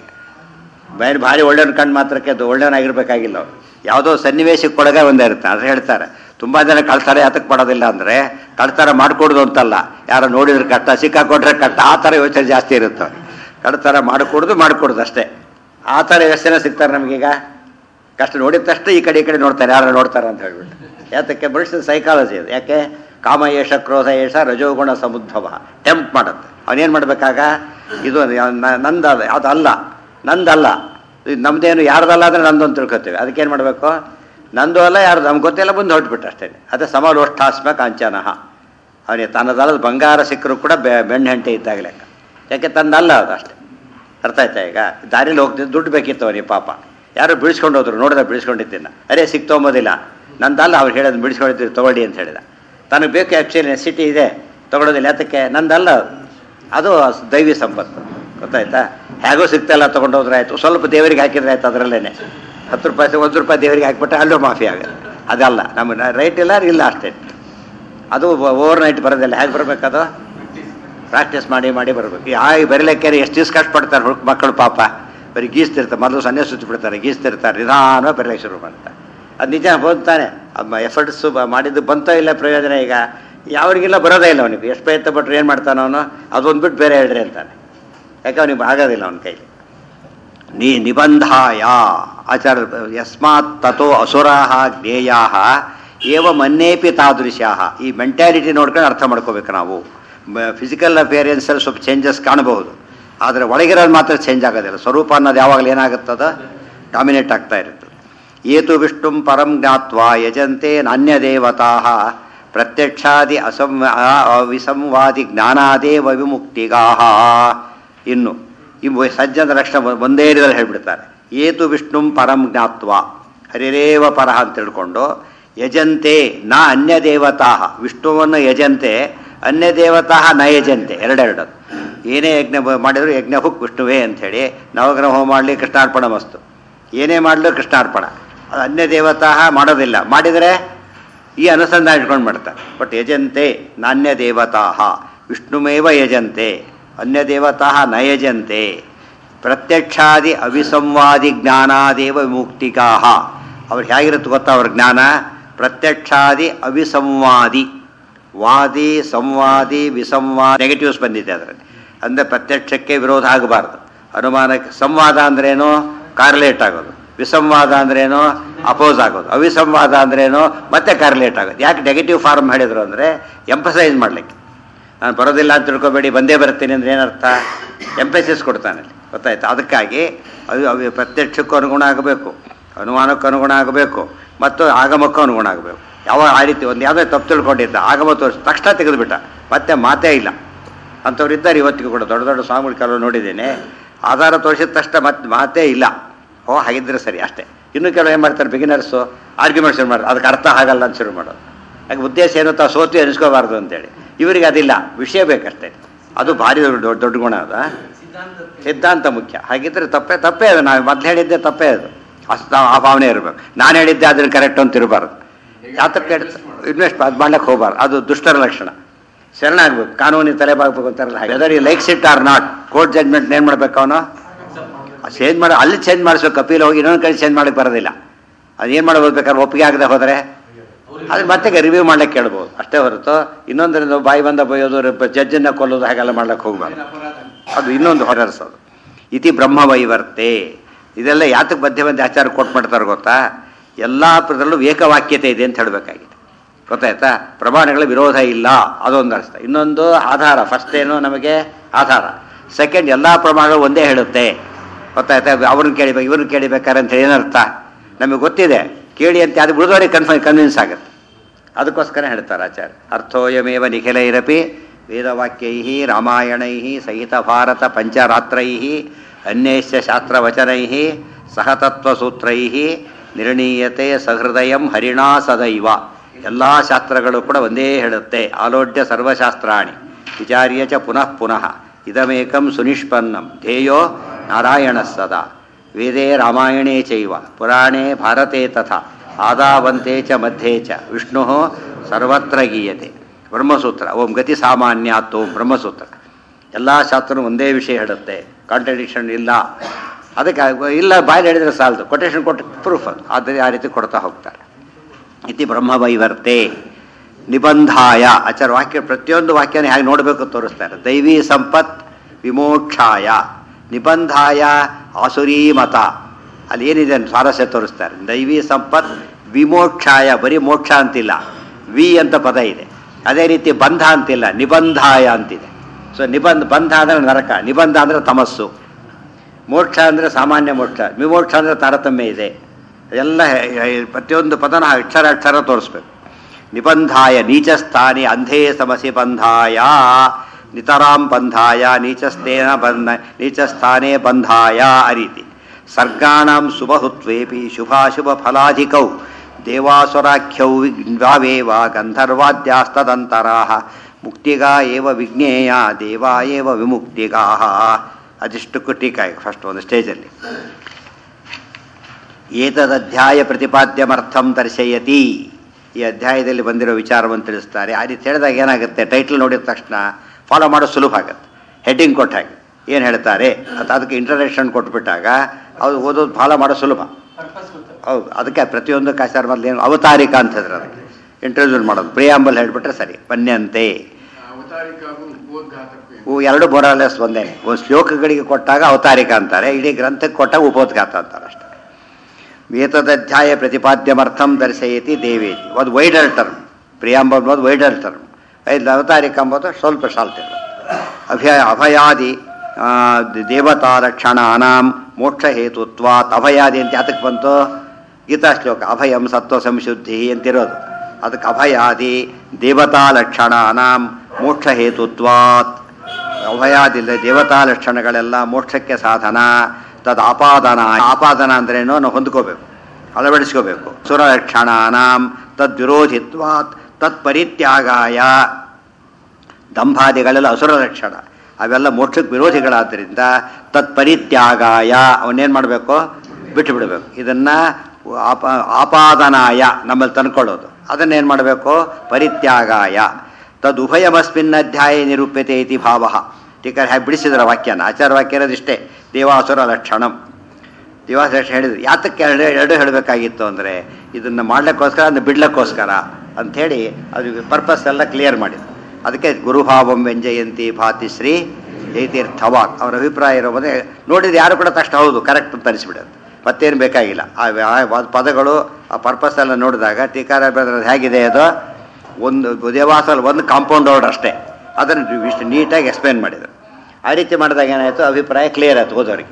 ಬೇರೆ ಭಾರಿ ಒಳ್ಳೆಯವನ ಕಣ್ಣು ಮಾತ್ರಕ್ಕೆ ಅದು ಒಳ್ಳೆಯವನಾಗಿರ್ಬೇಕಾಗಿಲ್ಲ ಅವ್ರು ಯಾವುದೋ ಸನ್ನಿವೇಶಕ್ಕೆ ಕೊಡಗೆ ಒಂದೇ ಇರುತ್ತೆ ಅದು ಹೇಳ್ತಾರೆ ತುಂಬ ಜನ ಕಳ್ತಾರೆ ಯಾತಕ್ಕೆ ಪಡೋದಿಲ್ಲ ಅಂದರೆ ಕಳ್ತಾರ ಮಾಡಿಕೊಡೋದು ಅಂತಲ್ಲ ಯಾರೋ ನೋಡಿದ್ರೆ ಕಟ್ಟ ಸಿಕ್ಕಾಕೊಟ್ರೆ ಕಟ್ಟ ಆ ಥರ ಯೋಚನೆ ಜಾಸ್ತಿ ಇರುತ್ತೆ ಅವ್ರಿಗೆ ಕಳ್ತಾರ ಮಾಡಿಕೊಡೋದು ಮಾಡಿಕೊಡೋದು ಅಷ್ಟೇ ಆ ಥರ ಎಷ್ಟು ಜನ ಸಿಗ್ತಾರೆ ನಮಗೀಗ ಕಷ್ಟ ನೋಡಿದ ತಕ್ಷಣ ಈ ಕಡೆ ಈ ಕಡೆ ನೋಡ್ತಾರೆ ಯಾರು ನೋಡ್ತಾರೆ ಅಂತ ಹೇಳ್ಬಿಟ್ಟು ಯಾತಕ್ಕೆ ಮನುಷ್ಯನ ಸೈಕಾಲಜಿ ಅದು ಯಾಕೆ ಕಾಮ ಏಷ ಕ್ರೋಧ ಏಷ ರಜೋಗುಣ ಸಮುದ್ಭವ ಟೆಂಪ್ ಮಾಡುತ್ತೆ ಅವನೇನು ಮಾಡ್ಬೇಕಾಗ ಇದು ನ- ನಂದ ಅದು ಅದು ಅಲ್ಲ ನಂದಲ್ಲ ಇದು ನಮ್ದೇನು ಯಾರ್ದಲ್ಲ ಅಂದ್ರೆ ನಂದು ಅಂತ ತಿಳ್ಕೊತೀವಿ ಅದಕ್ಕೇನು ಮಾಡಬೇಕು ನಂದು ಅಲ್ಲ ಯಾರ್ದು ನಮ್ಗೆ ಗೊತ್ತಿಲ್ಲ ಬಂದು ಹೊರಟ್ಬಿಟ್ಟು ಅಷ್ಟೇ ಅದೇ ಸಮಲೋಷ್ಠಾಸ್ಮ ಕಾಂಚನಃ ಅವನಿಗೆ ತನ್ನದಲ್ಲದ ಬಂಗಾರ ಸಿಕ್ಕರೂ ಕೂಡ ಬೆ ಬೆಣ್ಣೆ ಹೆಂಟೆ ಇದ್ದಾಗ ಲೆಕ್ಕ ಯಾಕೆ ತಂದಲ್ಲ ಅದು ಅಷ್ಟೇ ಅರ್ಥ ಆಯ್ತಾ ಈಗ ದಾರಿಲಿ ಹೋಗ್ತಿದ್ದು ದುಡ್ಡು ಬೇಕಿತ್ತು ಅವನಿಗೆ ಪಾಪ ಯಾರು ಬಿಡಿಸ್ಕೊಂಡು ಹೋದ್ರು ನೋಡಿದ್ರೆ ಬಿಡಿಸ್ಕೊಂಡಿದ್ದೀನ ಅರೇ ಸಿಕ್ತೊಂಬೋದಿಲ್ಲ ನಂದಲ್ಲ ಅವ್ರು ಹೇಳೋದು ಬಿಡಿಸ್ಕೊಂಡಿದ್ದೀವಿ ತೊಗೊಳ್ಳಿ ಅಂತ ಹೇಳಿದ ತನಗೆ ಬೇಕು ಆ್ಯಕ್ಚುಲಿ ನೆಸಿಟಿ ಇದೆ ತೊಗೊಳೋದಿಲ್ಲ ಯಾತಕ್ಕೆ ನಂದಲ್ಲ ಅದು. ಅದು ದೈವಿ ಸಂಪತ್ತು ಗೊತ್ತಾಯ್ತಾ ಹೇಗೋ ಸಿಗ್ತಾಯಿಲ್ಲ ತೊಗೊಂಡೋದ್ರೆ ಆಯಿತು ಸ್ವಲ್ಪ ದೇವರಿಗೆ ಹಾಕಿದ್ರೆ ಆಯ್ತು ಅದರಲ್ಲೇ ಹತ್ತು ರೂಪಾಯಿ ಒಂದು ರೂಪಾಯಿ ದೇವರಿಗೆ ಹಾಕಿಬಿಟ್ರೆ ಅಲ್ಲೂ ಮಾಫಿ ಆಗುತ್ತೆ ಅದಲ್ಲ ನಮ್ಮ ರೈಟ್ ಇಲ್ಲ ಇಲ್ಲ ಅಷ್ಟೇ ಅದು ಓವರ್ ನೈಟ್ ಬರೋದಿಲ್ಲ ಹೇಗೆ ಬರಬೇಕದು ಪ್ರಾಕ್ಟೀಸ್ ಮಾಡಿ ಮಾಡಿ ಬರಬೇಕು ಆ ಬರೀಲಿಕ್ಕೆ ಎಷ್ಟು ದಿವ್ಸ ಕಷ್ಟಪಡ್ತಾರೆ ಹುಡುಕ್ ಮಕ್ಕಳು ಪಾಪ ಬರೀ ಗೀಸ್ತಿರ್ತಾರೆ ಮೊದಲು ಸೊನ್ನೆ ಸುತ್ತಿ ಬಿಡ್ತಾರೆ ಗೀಸ್ತಿರ್ತಾರೆ ನಿಧಾನ ಬರೀಲಿಕ್ಕೆ ಶುರು ಮಾಡ್ತಾರೆ ಅದು ನಿಜ ಬಂತಾನೆ ಎಫರ್ಟ್ಸ್ ಮಾಡಿದ್ದು ಬಂತೋ ಇಲ್ಲ ಪ್ರಯೋಜನ ಈಗ ಯಾವ್ರಿಗೆಲ್ಲ ಬರೋದೇ ಇಲ್ಲ ಅವನಿಗೆ ಎಷ್ಟು ಪ್ರಯತ್ನ ಪಟ್ಟರು ಏನು ಮಾಡ್ತಾನೆ ಅವನು ಅದೊಂದು ಬಿಟ್ಟು ಬೇರೆ ಹೇಳ್ರಿ ಅಂತಾನೆ ಯಾಕೆ ಅವನಿಗೆ ಆಗೋದಿಲ್ಲ ಅವನ ಕೈಲಿ ನಿ ನಿಬಂಧಾಯ ಆಚಾರ ಯಸ್ಮಾತ್ ತಥೋ ಅಸುರಾಹ ಜ್ಞೇಯಾಹ ಏವ ಮನ್ನೇಪಿ ತಾದೃಶ್ಯಾಹ ಈ ಮೆಂಟ್ಯಾಲಿಟಿ ನೋಡ್ಕೊಂಡು ಅರ್ಥ ಮಾಡ್ಕೋಬೇಕು ನಾವು ಫಿಸಿಕಲ್ ಅಪಿಯರೆನ್ಸಲ್ಲಿ ಸ್ವಲ್ಪ ಚೇಂಜಸ್ ಕಾಣಬಹುದು ಆದರೆ ಒಳಗಿರೋದು ಮಾತ್ರ ಚೇಂಜ್ ಆಗೋದಿಲ್ಲ ಸ್ವರೂಪ ಅನ್ನೋದು ಯಾವಾಗಲೂ ಏನಾಗುತ್ತದ ಡಾಮಿನೇಟ್ ಆಗ್ತಾ ಇರುತ್ತೆ ಏತು ವಿಷ್ಣುಂ ಪರಂ ಜ್ಞಾತ್ವಾ ಯಜಂತೆ ನಾಣ್ಯದೇವತಾ ಪ್ರತ್ಯಕ್ಷಾದಿ ಅಸಂ ವಿಸಂವಾದಿ ಜ್ಞಾನಾದೇವ ವಿಮುಕ್ತಿಗಾಹ ಇನ್ನು ಈ ಸಜ್ಜನ ಲಕ್ಷಣ ಒಂದೇ ರೀತಿಯಲ್ಲಿ ಹೇಳ್ಬಿಡ್ತಾರೆ ಏತು ವಿಷ್ಣುಂ ಪರಂ ಜ್ಞಾತ್ವ ಹರಿರೇವ ಪರಹ ಅಂತ ತಿಳ್ಕೊಂಡು ಯಜಂತೆ ನ ಅನ್ಯ ದೇವತಾ ವಿಷ್ಣುವನ್ನು ಯಜಂತೆ ಅನ್ಯ ದೇವತಾ ನ ಯಜಂತೆ ಎರಡೆರಡು ಏನೇ ಯಜ್ಞ ಬ- ಮಾಡಿದ್ರು ಯಜ್ಞ ಹುಕ್ ವಿಷ್ಣುವೇ ಅಂಥೇಳಿ ನವಗ್ರಹ ಹೋಮ ಮಾಡಲಿ ಕೃಷ್ಣಾರ್ಪಣ ಮಸ್ತು ಏನೇ ಮಾಡಲು ಕೃಷ್ಣಾರ್ಪಣ ಅದು ಅನ್ಯ ದೇವತಾ ಮಾಡೋದಿಲ್ಲ ಮಾಡಿದರೆ ಈ ಅನುಸಂಧಾನ ಇಟ್ಕೊಂಡು ಮಾಡ್ತಾರೆ ಬಟ್ ಯಜಂತೆ ನಾಣ್ಯ ದೇವತಾ ವಿಷ್ಣುಮೇವ ಯಜಂತೆ ಅನ್ಯ ದೇವತಾ ನ ಯಜಂತೆ ಪ್ರತ್ಯಕ್ಷಾದಿ ಅವಿಸಂವಾದಿ ಜ್ಞಾನಾದೇವ ವಿಮುಕ್ತಿಕಾ ಅವ್ರು ಹೇಗಿರುತ್ತೆ ಗೊತ್ತಾ ಅವ್ರ ಜ್ಞಾನ ಪ್ರತ್ಯಕ್ಷಾದಿ ಅವಿಸಂವಾದಿ ವಾದಿ ಸಂವಾದಿ ವಿಸಂವಾದ ನೆಗೆಟಿವ್ಸ್ ಬಂದಿದೆ ಅದರಲ್ಲಿ ಅಂದರೆ ಪ್ರತ್ಯಕ್ಷಕ್ಕೆ ವಿರೋಧ ಆಗಬಾರ್ದು ಅನುಮಾನಕ್ಕೆ ಸಂವಾದ ಅಂದ್ರೇನು ಕಾರ್ಲೇಟ್ ಆಗೋದು ವಿಸಂವಾದ ಅಂದ್ರೇನು ಅಪೋಸ್ ಆಗೋದು ಅವಿಸಂವಾದ ಅಂದ್ರೇನು ಮತ್ತೆ ಕಾರ್ಲೇಟ್ ಆಗೋದು ಯಾಕೆ ನೆಗೆಟಿವ್ ಫಾರ್ಮ್ ಹೇಳಿದ್ರು ಅಂದರೆ ಎಂಫಸೈಸ್ ಮಾಡಲಿಕ್ಕೆ ನಾನು ಬರೋದಿಲ್ಲ ಅಂತ ತಿಳ್ಕೊಬೇಡಿ ಬಂದೇ ಬರ್ತೀನಿ ಅಂದ್ರೆ ಏನರ್ಥ ಎಂಪೆಸಿಸ್ ಕೊಡ್ತಾನೆ ಅಲ್ಲಿ. ಗೊತ್ತಾಯ್ತು ಅದಕ್ಕಾಗಿ ಅವು ಅವು ಪ್ರತ್ಯಕ್ಷಕ್ಕೂ ಅನುಗುಣ ಆಗಬೇಕು ಅನುಮಾನಕ್ಕೂ ಅನುಗುಣ ಆಗಬೇಕು ಮತ್ತು ಆಗಮಕ್ಕೂ ಅನುಗುಣ ಆಗಬೇಕು ಯಾವ ಆ ರೀತಿ ಒಂದು ಯಾವುದೇ ತಪ್ಪು ತಿಳ್ಕೊಂಡಿದ್ದ ಆಗಮ ತೋರಿಸಿ ತಕ್ಷಣ ತೆಗೆದುಬಿಟ್ಟ ಮತ್ತೆ ಮಾತೇ ಇಲ್ಲ ಅಂಥವ್ರು ಇದ್ದಾರೆ ಇವತ್ತಿಗೂ ಕೂಡ ದೊಡ್ಡ ದೊಡ್ಡ ಸ್ವಾಮಿಗಳ ಕೆಲವು ನೋಡಿದ್ದೇನೆ ಆಧಾರ ತೋರಿಸಿದ ತಕ್ಷಣ ಮತ್ತೆ ಮಾತೇ ಇಲ್ಲ ಓ ಹಾಗಿದ್ರೆ ಸರಿ ಅಷ್ಟೇ ಇನ್ನು ಕೆಲವು ಏನು ಮಾಡ್ತಾರೆ ಬಿಗಿನರ್ಸು ಆರ್ಗ್ಯುಮೆಂಟ್ ಶುರು ಮಾಡ್ತಾರೆ ಅದಕ್ಕೆ ಅರ್ಥ ಆಗಲ್ಲ ಅಂತ ಶುರು ಮಾಡೋದು ಯಾಕೆ ಉದ್ದೇಶ ಏನು ತಾವು ಸೋತು ಎನಿಸ್ಕೋಬಾರ್ದು ಅಂತೇಳಿ ಇವರಿಗೆ ಅದಿಲ್ಲ ವಿಷಯ ಬೇಕಷ್ಟೇ ಅದು ಭಾರಿ ದೊಡ್ಡ ದೊಡ್ಡ ಗುಣ ಅದ ಸಿದ್ಧಾಂತ ಸಿದ್ಧಾಂತ ಮುಖ್ಯ ಹಾಗಿದ್ರೆ ತಪ್ಪೇ ತಪ್ಪೇ ಅದು ನಾವು ಮೊದಲು ಹೇಳಿದ್ದೆ ತಪ್ಪೇ ಅದು ಅಷ್ಟು ನಾವು ಆ ಭಾವನೆ ಇರಬೇಕು ನಾನು ಹೇಳಿದ್ದೆ ಅದನ್ನು ಕರೆಕ್ಟ್ ಅಂತ ಇರಬಾರ್ದು ಯಾತಕ್ಕೆ ಇನ್ವೆಸ್ಟ್ ಅದು ಮಾಡ್ಲಿಕ್ಕೆ ಹೋಗಬಾರ್ದು ಅದು ದುಷ್ಟರ ಲಕ್ಷಣ ಶರಣ ಆಗ್ಬೇಕು ಕಾನೂನಿನ ತಲೆಬಾಗಬೇಕು ಅಂತಾರಲ್ಲ whether he likes it or not court judgment ಏನು ಮಾಡ್ಬೇಕು ಅವನು ಚೇಂಜ್ ಮಾಡಿ ಅಲ್ಲಿ ಚೇಂಜ್ ಮಾಡಿಸ್ಬೇಕು ಅಪೀಲ್ ಹೋಗಿ ಇನ್ನೊಂದು ಕಡೆ ಚೇಂಜ್ ಮಾಡಕ್ಕೆ ಬರೋದಿಲ್ಲ ಅದೇನು ಮಾಡೋದು ಬೇಕಾದ್ರೆ ಒಪ್ಪಿಗೆ ಆಗದೆ ಹೋದರೆ ಅದನ್ನ ಮತ್ತೆ ರಿವ್ಯೂ ಮಾಡ್ಲಿಕ್ಕೆ ಕೇಳ್ಬೋದು ಅಷ್ಟೇ ಹೊರತು ಇನ್ನೊಂದರಿಂದ ಬಾಯಿ ಬಂದ ಬೈಯೋದು ಜಡ್ಜನ್ನ ಕೊಲ್ಲೋದು ಹಾಗೆಲ್ಲ ಮಾಡ್ಲಿಕ್ಕೆ ಹೋಗ್ಬಾರ್ದು ಅಪರಾಧ ಅದು ಇನ್ನೊಂದು ಹೊರರ್ಸ್ ಅದು ಇತಿ ಬ್ರಹ್ಮವೈವರ್ತೆ ಇದೆಲ್ಲ ಯಾತಕ್ಕೆ ಮಧ್ಯ ಮಧ್ಯೆ ಆಚಾರ ಕೊಟ್ಟು ಮಾಡ್ತಾರೆ ಗೊತ್ತಾ ಎಲ್ಲ ಪ್ರದಲ್ಲೂ ಏಕವಾಕ್ಯತೆ ಇದೆ ಅಂತ ಹೇಳಬೇಕಾಗಿದೆ ಗೊತ್ತಾಯ್ತಾ ಪ್ರಮಾಣಗಳ ವಿರೋಧ ಇಲ್ಲ ಅದೊಂದು ಅರ್ಥ ಇನ್ನೊಂದು ಆಧಾರ ಫಸ್ಟ್ ಏನು ನಮಗೆ ಆಧಾರ ಸೆಕೆಂಡ್ ಎಲ್ಲ ಪ್ರಮಾಣಗಳು ಒಂದೇ ಹೇಳುತ್ತೆ ಗೊತ್ತಾಯ್ತಾ ಅವ್ರನ್ನ ಕೇಳಿಬೇಕು ಇವ್ರನ್ನ ಕೇಳಿಬೇಕಾರೆ ಅಂತ ಏನರ್ಥ ನಮಗೆ ಗೊತ್ತಿದೆ ಕೇಳಿ ಅಂತ ಅದು ಉಳಿದವರಿಗೆ ಕನ್ಫರ್ಮ್ ಕನ್ವಿನ್ಸ್ ಆಗುತ್ತೆ ಅದಕ್ಕೋಸ್ಕರ ಹೇಳ್ತಾರೆ ಆಚಾರ್ಯ ಅರ್ಥೋಯಮೇವ ನಿಖಿಲೈರಪಿ ವೇದವಾಕ್ಯೈ ರಾಮಾಯಣೈ ಸಹಿತ ಭಾರತ ಪಂಚರಾತ್ರೈ ಅನ್ಯೈಶ್ಚ ಶಾಸ್ತ್ರವಚನೈ ಸಹತತ್ವಸೂತ್ರೈ ನಿರ್ಣೀಯತೆ ಸಹೃದಯಂ ಹರಿಣಾ ಸದೈವ ಎಲ್ಲ ಶಾಸ್ತ್ರಗಳು ಕೂಡ ಒಂದೇ ಹೇಳುತ್ತೆ ಆಲೋಡ್ಯ ಸರ್ವಶಾಸ್ತ್ರಾಣಿ ವಿಚಾರ್ಯ ಚ ಪುನಃ ಪುನಃ ಇದಮೇಕಂ ಸುನಿಷ್ಪನ್ನಂ ಧ್ಯೇಯೋ ನಾರಾಯಣ ಸದಾ ವೇದೇ ರಾಮಾಯಣೇ ಚೈವ ಪುರಾಣೇ ಭಾರತೆ ತಥಾ ಆದಾವಂತೆ ಚ ಮಧ್ಯೆ ಚ ವಿಷ್ಣು ಸರ್ವತ್ರ ಗೀಯತೆ ಬ್ರಹ್ಮಸೂತ್ರ ಓಂ ಗತಿ ಸಾಮಾನ್ಯಾತ್ ಓಂ ಬ್ರಹ್ಮಸೂತ್ರ ಎಲ್ಲ ಶಾಸ್ತ್ರನೂ ಒಂದೇ ವಿಷಯ ಹೇಳುತ್ತೆ ಕಾಂಟ್ರಡಿಕ್ಷನ್ ಇಲ್ಲ ಅದಕ್ಕೆ ಇಲ್ಲ ಬಾಯಲ್ಲಿ ಹೇಳಿದ್ರೆ ಸಾಲದು ಕೊಟೇಶನ್ ಕೊಟ್ಟು ಪ್ರೂಫ್ ಅದು ಆದರೆ ಆ ರೀತಿ ಕೊಡ್ತಾ ಹೋಗ್ತಾರೆ ಇತಿ ಬ್ರಹ್ಮವೈವರ್ತೆ ನಿಬಂಧಾಯ ಆಚಾರ ವಾಕ್ಯ ಪ್ರತಿಯೊಂದು ವಾಕ್ಯನ ಹೇಗೆ ನೋಡಬೇಕು ತೋರಿಸ್ತಾರೆ ದೈವಿ ಸಂಪತ್ ವಿಮೋಕ್ಷಾಯ ನಿಬಂಧಾಯ ಆಸುರೀ ಮತ ಅಲ್ಲಿ ಏನಿದೆ ಅಂತ ಸ್ವಾರಸ್ಯ ತೋರಿಸ್ತಾರೆ ದೈವಿ ಸಂಪತ್ ವಿಮೋಕ್ಷಾಯ ಬರೀ ಮೋಕ್ಷ ಅಂತಿಲ್ಲ ವಿ ಅಂತ ಪದ ಇದೆ ಅದೇ ರೀತಿ ಬಂಧ ಅಂತಿಲ್ಲ ನಿಬಂಧಾಯ ಅಂತಿದೆ ಸೊ ನಿಬಂಧ ಬಂಧ ಅಂದರೆ ನರಕ ನಿಬಂಧ ಅಂದರೆ ತಮಸ್ಸು ಮೋಕ್ಷ ಅಂದರೆ ಸಾಮಾನ್ಯ ಮೋಕ್ಷ ವಿಮೋಕ್ಷ ಅಂದರೆ ತಾರತಮ್ಯ ಇದೆ ಎಲ್ಲ ಹೆ- ಹೆ- ಪ್ರತಿಯೊಂದು ಪದನ ಅಕ್ಷರ ಅಕ್ಷರ ತೋರಿಸ್ಬೇಕು ನಿಬಂಧಾಯ ನೀಚಸ್ಥಾನಿ ಅಂಧೇ ಸಮಸಿ ಬಂಧಾಯ ನಿತರಾಂ ಬಂಧಾಯ ನೀಚಸ್ಥೇನ ಬಂಧ ನೀಚಸ್ಥಾನೇ ಬಂಧಾಯ ಆ ರೀತಿ ಸರ್ಗಾಣಂ ಶುಭಹುತ್ವೇಪಿ ಶುಭಾಶುಭ ಫಲಾಧಿಕೌ ದೇವಾಸುರಾಖ್ಯೌ ವಿವೇವ ಗಂಧರ್ವಾದ್ಯಾಸ್ತದಂತರಾ ಮುಕ್ತಿಗಾ ಏವ ವಿಜ್ಞೇಯ ದೇವಾ ಏವ ವಿಮುಕ್ತಿಗಾ ಅದಿಷ್ಟಕ್ಕೂ ಟೀಕಾಯಿ ಫಸ್ಟ್ ಒಂದು ಸ್ಟೇಜಲ್ಲಿ ಏತದಧ್ಯಾಯ ಪ್ರತಿಪಾದ್ಯಮರ್ಥಂ ದರ್ಶಯತಿ ಈ ಅಧ್ಯಾಯದಲ್ಲಿ ಬಂದಿರೋ ವಿಚಾರವನ್ನು ತಿಳಿಸ್ತಾರೆ ಆ ರೀತಿ ಹೇಳಿದಾಗ ಏನಾಗುತ್ತೆ ಟೈಟ್ಲ್ ನೋಡಿದ ತಕ್ಷಣ ಫಾಲೋ ಮಾಡೋದು ಸುಲಭ ಆಗುತ್ತೆ ಹೆಡ್ಡಿಂಗ್ ಕೊಟ್ಟಾಗ ಏನು ಹೇಳ್ತಾರೆ ಅದು ಅದಕ್ಕೆ ಇಂಟ್ರಡಕ್ಷನ್ ಕೊಟ್ಬಿಟ್ಟಾಗ ಅದು ಓದೋದು ಫಾಲೋ ಮಾಡೋದು ಸುಲಭ ಪರ್ಪಸ್ ಗೊತ್ತಾಗ ಹೌದು ಅದಕ್ಕೆ ಪ್ರತಿಯೊಂದು ಕಾಚಾರ ಮೊದಲು ಏನು ಅವತಾರಿಕ ಅಂತ ಹೇಳಿದ್ರು ಅದಕ್ಕೆ ಇಂಟ್ರೊಡ್ಯೂಸ್ ಮಾಡೋದು ಪ್ರಿಯಾಂಬಲ್ ಹೇಳ್ಬಿಟ್ರೆ ಸರಿ ಬನ್ಯಂತೆ ಅವತಾರಿಕಾಗೂ ಉಪೋದ್ಘಾತಕ್ಕೂ ಏನು? ಇವು ಎರಡು ಬೋರಲೆಸ್ ಒಂದೇ ಒಂದು ಶ್ಲೋಕಗಳಿಗೆ ಕೊಟ್ಟಾಗ ಅವತಾರಿಕ ಅಂತಾರೆ ಇಡೀ ಗ್ರಂಥಕ್ಕೆ ಕೊಟ್ಟಾಗ ಉಪೋದ್ಘಾತ ಅಂತಾರೆ ಅಷ್ಟೇ ವೇತದಧ್ಯಾಯ ಪ್ರತಿಪಾದ್ಯಮರ್ಥಂ ದರ್ಶಯತಿ ದೇವೇಜಿ ಒಂದು ವೈಡರ್ ಟರ್ಮ್ ಪ್ರಿಯಾಂಬಲ್ ಅನ್ನೋದು ವೈಡರ್ ಟರ್ಮ್ ಐದು ಅವತಾರಿಕ ಎಂಬುದು ಸ್ವಲ್ಪ ಶಾಲ್ಟ್ ಇರೋದು ಅಭಯ ಅಭಯಾದಿ ಆ, ದೇವತಾ ಲಕ್ಷಣಾನಾಂ ಮೋಕ್ಷ ಹೇತುತ್ವಾತ್ ಅಭಯಾದಿ ಅಂತ ಯಾತಕ್ಕೆ ಬಂತು ಗೀತಾ ಶ್ಲೋಕ ಅಭಯಂ ಸತ್ವ ಸಂಶುದ್ಧಿ ಅಂತಿರೋದು ಅದಕ್ಕೆ ಅಭಯಾದಿ ದೇವತಾ ಲಕ್ಷಣಾನಾಂ ಮೋಕ್ಷ ಹೇತುತ್ವಾತ್ ಅಭಯಾದಿಲ್ಲ ದೇವತಾ ಲಕ್ಷಣಗಳೆಲ್ಲ ಮೋಕ್ಷಕ್ಕೆ ಸಾಧನ ತದ್ ಆಪಾದನ ಆಪಾದನ ಅಂದ್ರೇನು ನಾವು ಹೊಂದ್ಕೋಬೇಕು ಅಳವಡಿಸ್ಕೋಬೇಕು ಸುರ ಲಕ್ಷಣಾನಾಂ ತದ್ ವಿರೋಧಿತ್ವಾತ್ ತತ್ ಪರಿತ್ಯಾಗಾಯ ದಂಭಾದಿಗಳೆಲ್ಲ ಅಸುರ ಲಕ್ಷಣ ಅವೆಲ್ಲ ಮೋಕ್ಷಕ್ಕೆ ವಿರೋಧಿಗಳಾದ್ದರಿಂದ ತತ್ ಪರಿತ್ಯಾಗಾಯ ಅವನ್ನೇನು ಮಾಡಬೇಕು ಬಿಟ್ಟು ಬಿಡಬೇಕು ಇದನ್ನು ಆಪ ಆಪಾದನಾಯ ನಮ್ಮಲ್ಲಿ ತಂದ್ಕೊಳ್ಳೋದು ಅದನ್ನೇನು ಮಾಡಬೇಕು ಪರಿತ್ಯಾಗಾಯ ತದುಭಯಮಸ್ಮಿನ್ ಅಧ್ಯಾಯ ನಿರೂಪ್ಯತೆ ಇತಿ ಭಾವ ಟೀಕರ್ ಹ್ಯಾ ಬಿಡಿಸಿದ್ರ ವಾಕ್ಯನ ಆಚಾರ ವಾಕ್ಯ ಇರೋದಿಷ್ಟೇ ದೇವಾಸುರ ಲಕ್ಷಣಂ ದೇವಾಸುರ ಲಕ್ಷಣ ಹೇಳಿದ್ರು ಯಾತಕ್ಕೆ ಎರಡು ಎರಡು ಹೇಳಬೇಕಾಗಿತ್ತು ಅಂದರೆ ಇದನ್ನು ಮಾಡ್ಲಿಕ್ಕೋಸ್ಕರ ಅದನ್ನ ಬಿಡ್ಲಿಕ್ಕೋಸ್ಕರ ಅಂಥೇಳಿ ಅದು ಪರ್ಪಸ್ ಎಲ್ಲ ಕ್ಲಿಯರ್ ಮಾಡಿದ್ರು ಅದಕ್ಕೆ ಗುರುಭಾವಂ ವ್ಯಂಜಯಂತಿ ಭಾತಿ ಶ್ರೀ ಜಯತೀರ್ಥವಾಕ್ ಅವರ ಅಭಿಪ್ರಾಯ ಇರೋದೇ ನೋಡಿದ್ರೆ ಯಾರು ಕೂಡ ತಕ್ಷಣ ಹೌದು ಕರೆಕ್ಟ್ ಅಂತ ಅನಿಸ್ಬಿಡೋದು ಮತ್ತೇನು ಬೇಕಾಗಿಲ್ಲ ಆ ಆ- ಆ ಪದಗಳು ಆ ಪರ್ಪಸ್ ಎಲ್ಲ ನೋಡಿದಾಗ ಟೀಕಾರ ಬರೆದಿರೋದು ಹೇಗಿದೆ ಅದು ಒಂದು ದೇವಾಸಲ್ಲಿ ಒಂದು ಕಾಂಪೌಂಡ್ ರೋಡ್ ಅಷ್ಟೇ ಅದನ್ನು ಇಷ್ಟು ನೀಟಾಗಿ ಎಕ್ಸ್ಪ್ಲೇನ್ ಮಾಡಿದರು ಆ ರೀತಿ ಮಾಡಿದಾಗ ಏನಾಯಿತು ಅಭಿಪ್ರಾಯ ಕ್ಲಿಯರ್ ಆಯ್ತು ಓದೋರಿಗೆ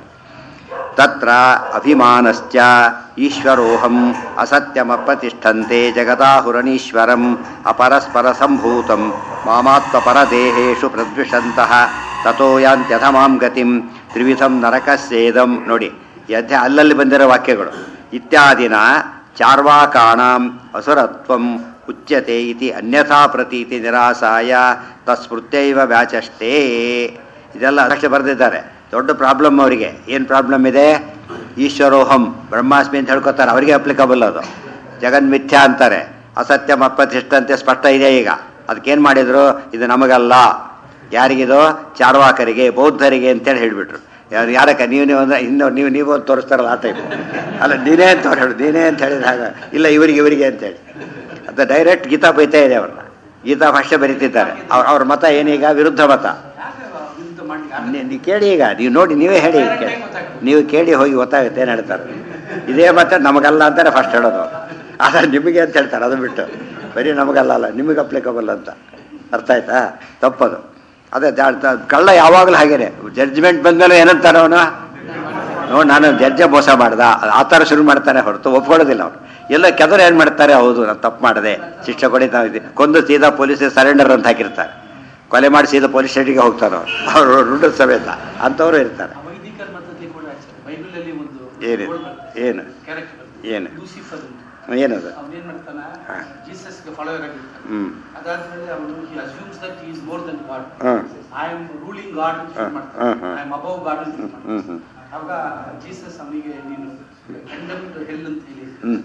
ತತ್ರ ಅಭಿಮಾನಶ್ಚ ಈಶ್ವರೋಹಂ ಅಸತ್ಯಮಪ್ರತಿಷ್ಠಂತೆ ಜಗದಾಹುರನೀಶ್ವರಂ ಅಪರಸ್ಪರ ಸಂಭೂತಂ ಮಾಮಾತ್ಮಪರದೇಹೇಶು ಪ್ರದ್ವಿಷಂತಹ ತಥೋ ಯಾಂತ್ಯಥಮಾಂ ಗತಿಂ ತ್ರಿವಿಧಂ ನರಕಸ್ಯೇದಂ ನೋಡಿ ಯಥೆ ಅಲ್ಲಲ್ಲಿ ಬಂದಿರೋ ವಾಕ್ಯಗಳು ಇತ್ಯಾದಿನ ಚಾರ್ವಾಕಾಣಾಂ ಅಸುರತ್ವಂ ಉಚ್ಯತೆ ಇತಿ ಅನ್ಯಥಾ ಪ್ರತೀತಿ ನಿರಾಸಾಯ ತಸ್ಮೃತ್ಯೈವ ವ್ಯಾಚಷ್ಟೇ ಇದೆಲ್ಲ ಅಷ್ಟೇ ಬರೆದಿದ್ದಾರೆ ದೊಡ್ಡ ಪ್ರಾಬ್ಲಮ್ ಅವರಿಗೆ ಏನು ಪ್ರಾಬ್ಲಮ್ ಇದೆ ಈಶ್ವರೋಹಂ ಬ್ರಹ್ಮಾಸ್ಮಿ ಅಂತ ಹೇಳ್ಕೊತಾರೆ ಅವರಿಗೆ ಅಪ್ಲಿಕಬಲ್ ಅದು ಜಗನ್ಮಿಥ್ಯಾ ಅಂತಾರೆ ಅಸತ್ಯಂ ಅಪ್ರತಿಷ್ಠಂತೆ ಸ್ಪಷ್ಟ ಇದೆ ಈಗ ಅದಕ್ಕೇನು ಮಾಡಿದ್ರು ಇದು ನಮಗಲ್ಲ ಯಾರಿಗಿದು ಚಾರ್ವಾಕರಿಗೆ ಬೌದ್ಧರಿಗೆ ಅಂತೇಳಿ ಹೇಳಿಬಿಟ್ರು ಯಾರು ಯಾರಕ್ಕೆ ನೀವು ನೀವು ಅಂದ್ರೆ ಇನ್ನು ನೀವು ನೀವು ಅಂತ ತೋರಿಸ್ತಾರಲ್ಲ ಆ ಟೈಪ್ ಅಲ್ಲ ನೀನೇ ಅಂತ ಅವ್ರು ಹೇಳು ನೀನೇ ಅಂತ ಹೇಳಿದ ಹಾಗೆ ಇಲ್ಲ ಇವರಿಗೆ ಇವರಿಗೆ ಅಂತೇಳಿ ಅದು ಡೈರೆಕ್ಟ್ ಗೀತಾ ಬೈತಾ ಇದೆ ಅವ್ರನ್ನ ಗೀತಾ ಭಾಷೆ ಬರೀತಿದ್ದಾರೆ ಅವ್ರ ಅವ್ರ ಮತ ಏನೀಗ ವಿರುದ್ಧ ಮತ ಯಾಕೆ ವಿರುದ್ಧ ಮಾಡ್ಲಿಕ್ಕೆ ನೀ- ನೀವು ಕೇಳಿ ಈಗ ನೀವು ನೋಡಿ ನೀವೇ ಹೇಳಿ ಈಗ ಕೇಳಿ. ನೀವು ಕೇಳಿ ಹೋಗಿ ಗೊತ್ತಾಗುತ್ತೆ ಏನು ಹೇಳ್ತಾರೆ ಇದೇ ಮತ್ತೆ ನಮಗಲ್ಲ ಅಂತಾರೆ ಫಸ್ಟ್ ಹೇಳೋದು ಅವ್ರು. ಆದರೆ ನಿಮಗೆ ಅಂತ ಹೇಳ್ತಾರೆ ಅದು ಬಿಟ್ಟು ಬರೀ ನಮಗಲ್ಲ ಅಲ್ಲ ನಿಮಗೆ ಅಪ್ಲಿಕಬಲ್ ಅಂತ ಅರ್ಥ ಆಯ್ತಾ ತಪ್ಪದು ಅದೇ ಜಾ- ತ- ಕಳ್ಳ ಯಾವಾಗಲೂ ಹಾಗೇನೆ ಜಡ್ಜ್ಮೆಂಟ್ ಬಂದಮೇಲೆ ಏನಂತಾನೆ ಅವನು ನೋಡಿ ನಾನು ಜಡ್ಜೆ ಮೋಸ ಮಾಡ್ದ ಆ ಥರ ಶುರು ಮಾಡ್ತಾನೆ ಹೊರತು ಒಪ್ಕೊಳ್ಳೋದಿಲ್ಲ ಅವನು ಎಲ್ಲ ಕೆದರು ಏನು ಮಾಡ್ತಾರೆ ಹೌದು ನಾನು ತಪ್ಪು ಮಾಡಿದೆ ಶಿಕ್ಷೆ ಕೊಡಿತಾ ಇದ್ದೀನಿ ಕೊಂದು ಸೀದಾ ಪೊಲೀಸ್ ಸರೆಂಡರ್ ಅಂತ ಹಾಕಿರ್ತಾರೆ ಕೊಲೆ ಮಾಡಿ ಸೀದಾ ಪೊಲೀಸ್ ಸ್ಟೇಷನ್ಗೆ ಹೋಗ್ತಾರೆ ಅವ್ರು ಅವರು ರುಂಡ ಸಮೇತ ಅಂಥವರು ಇರ್ತಾರೆ ವೈದಿಕರ ಮತಕ್ಕೆ ಕೂಡ ಆಚಾರ ಬೈಬಲ್ ಅಲ್ಲಿ ಒಂದು ಏನು ಏನು ಕ್ಯಾರೆಕ್ಟರ್ ಏನು? ಲೂಸಿಫರ್ ಅಂತ ಏನದು ಅವನೇನ್ ಮಾಡ್ತಾನ ಹಾ. ಜೀಸಸ್ ಗೆ ಫಾಲೋವರ್ ಆಗಿರ್ತಾನೆ ಹ್ಞೂ ಅದಾದ್ಮೇಲೆ ಅವನು he assumes that is more than God ಹಾಂ ಐ ಆಮ್ ರೂಲಿಂಗ್ ಗಾಡ್ ಅಂತ ಹಾ, feel ಮಾಡ್ತಾನೆ ಹಾ, ಹಾ. ಐ ಆಮ್ ಅಬೌವ್ ಗಾಡ್ ಅಂತ feel ಹ್ಞೂ ಮಾಡ್ತಾನೆ ಹ್ಞೂ ಅವಾಗ ಜೀಸಸ್ ಅವನಿಗೆ ನೀನು ಕಂಡಮ್ಡ್ ಹೆಲ್ ಅಂತ ಹೇಳಿ ಹ್ಮ್.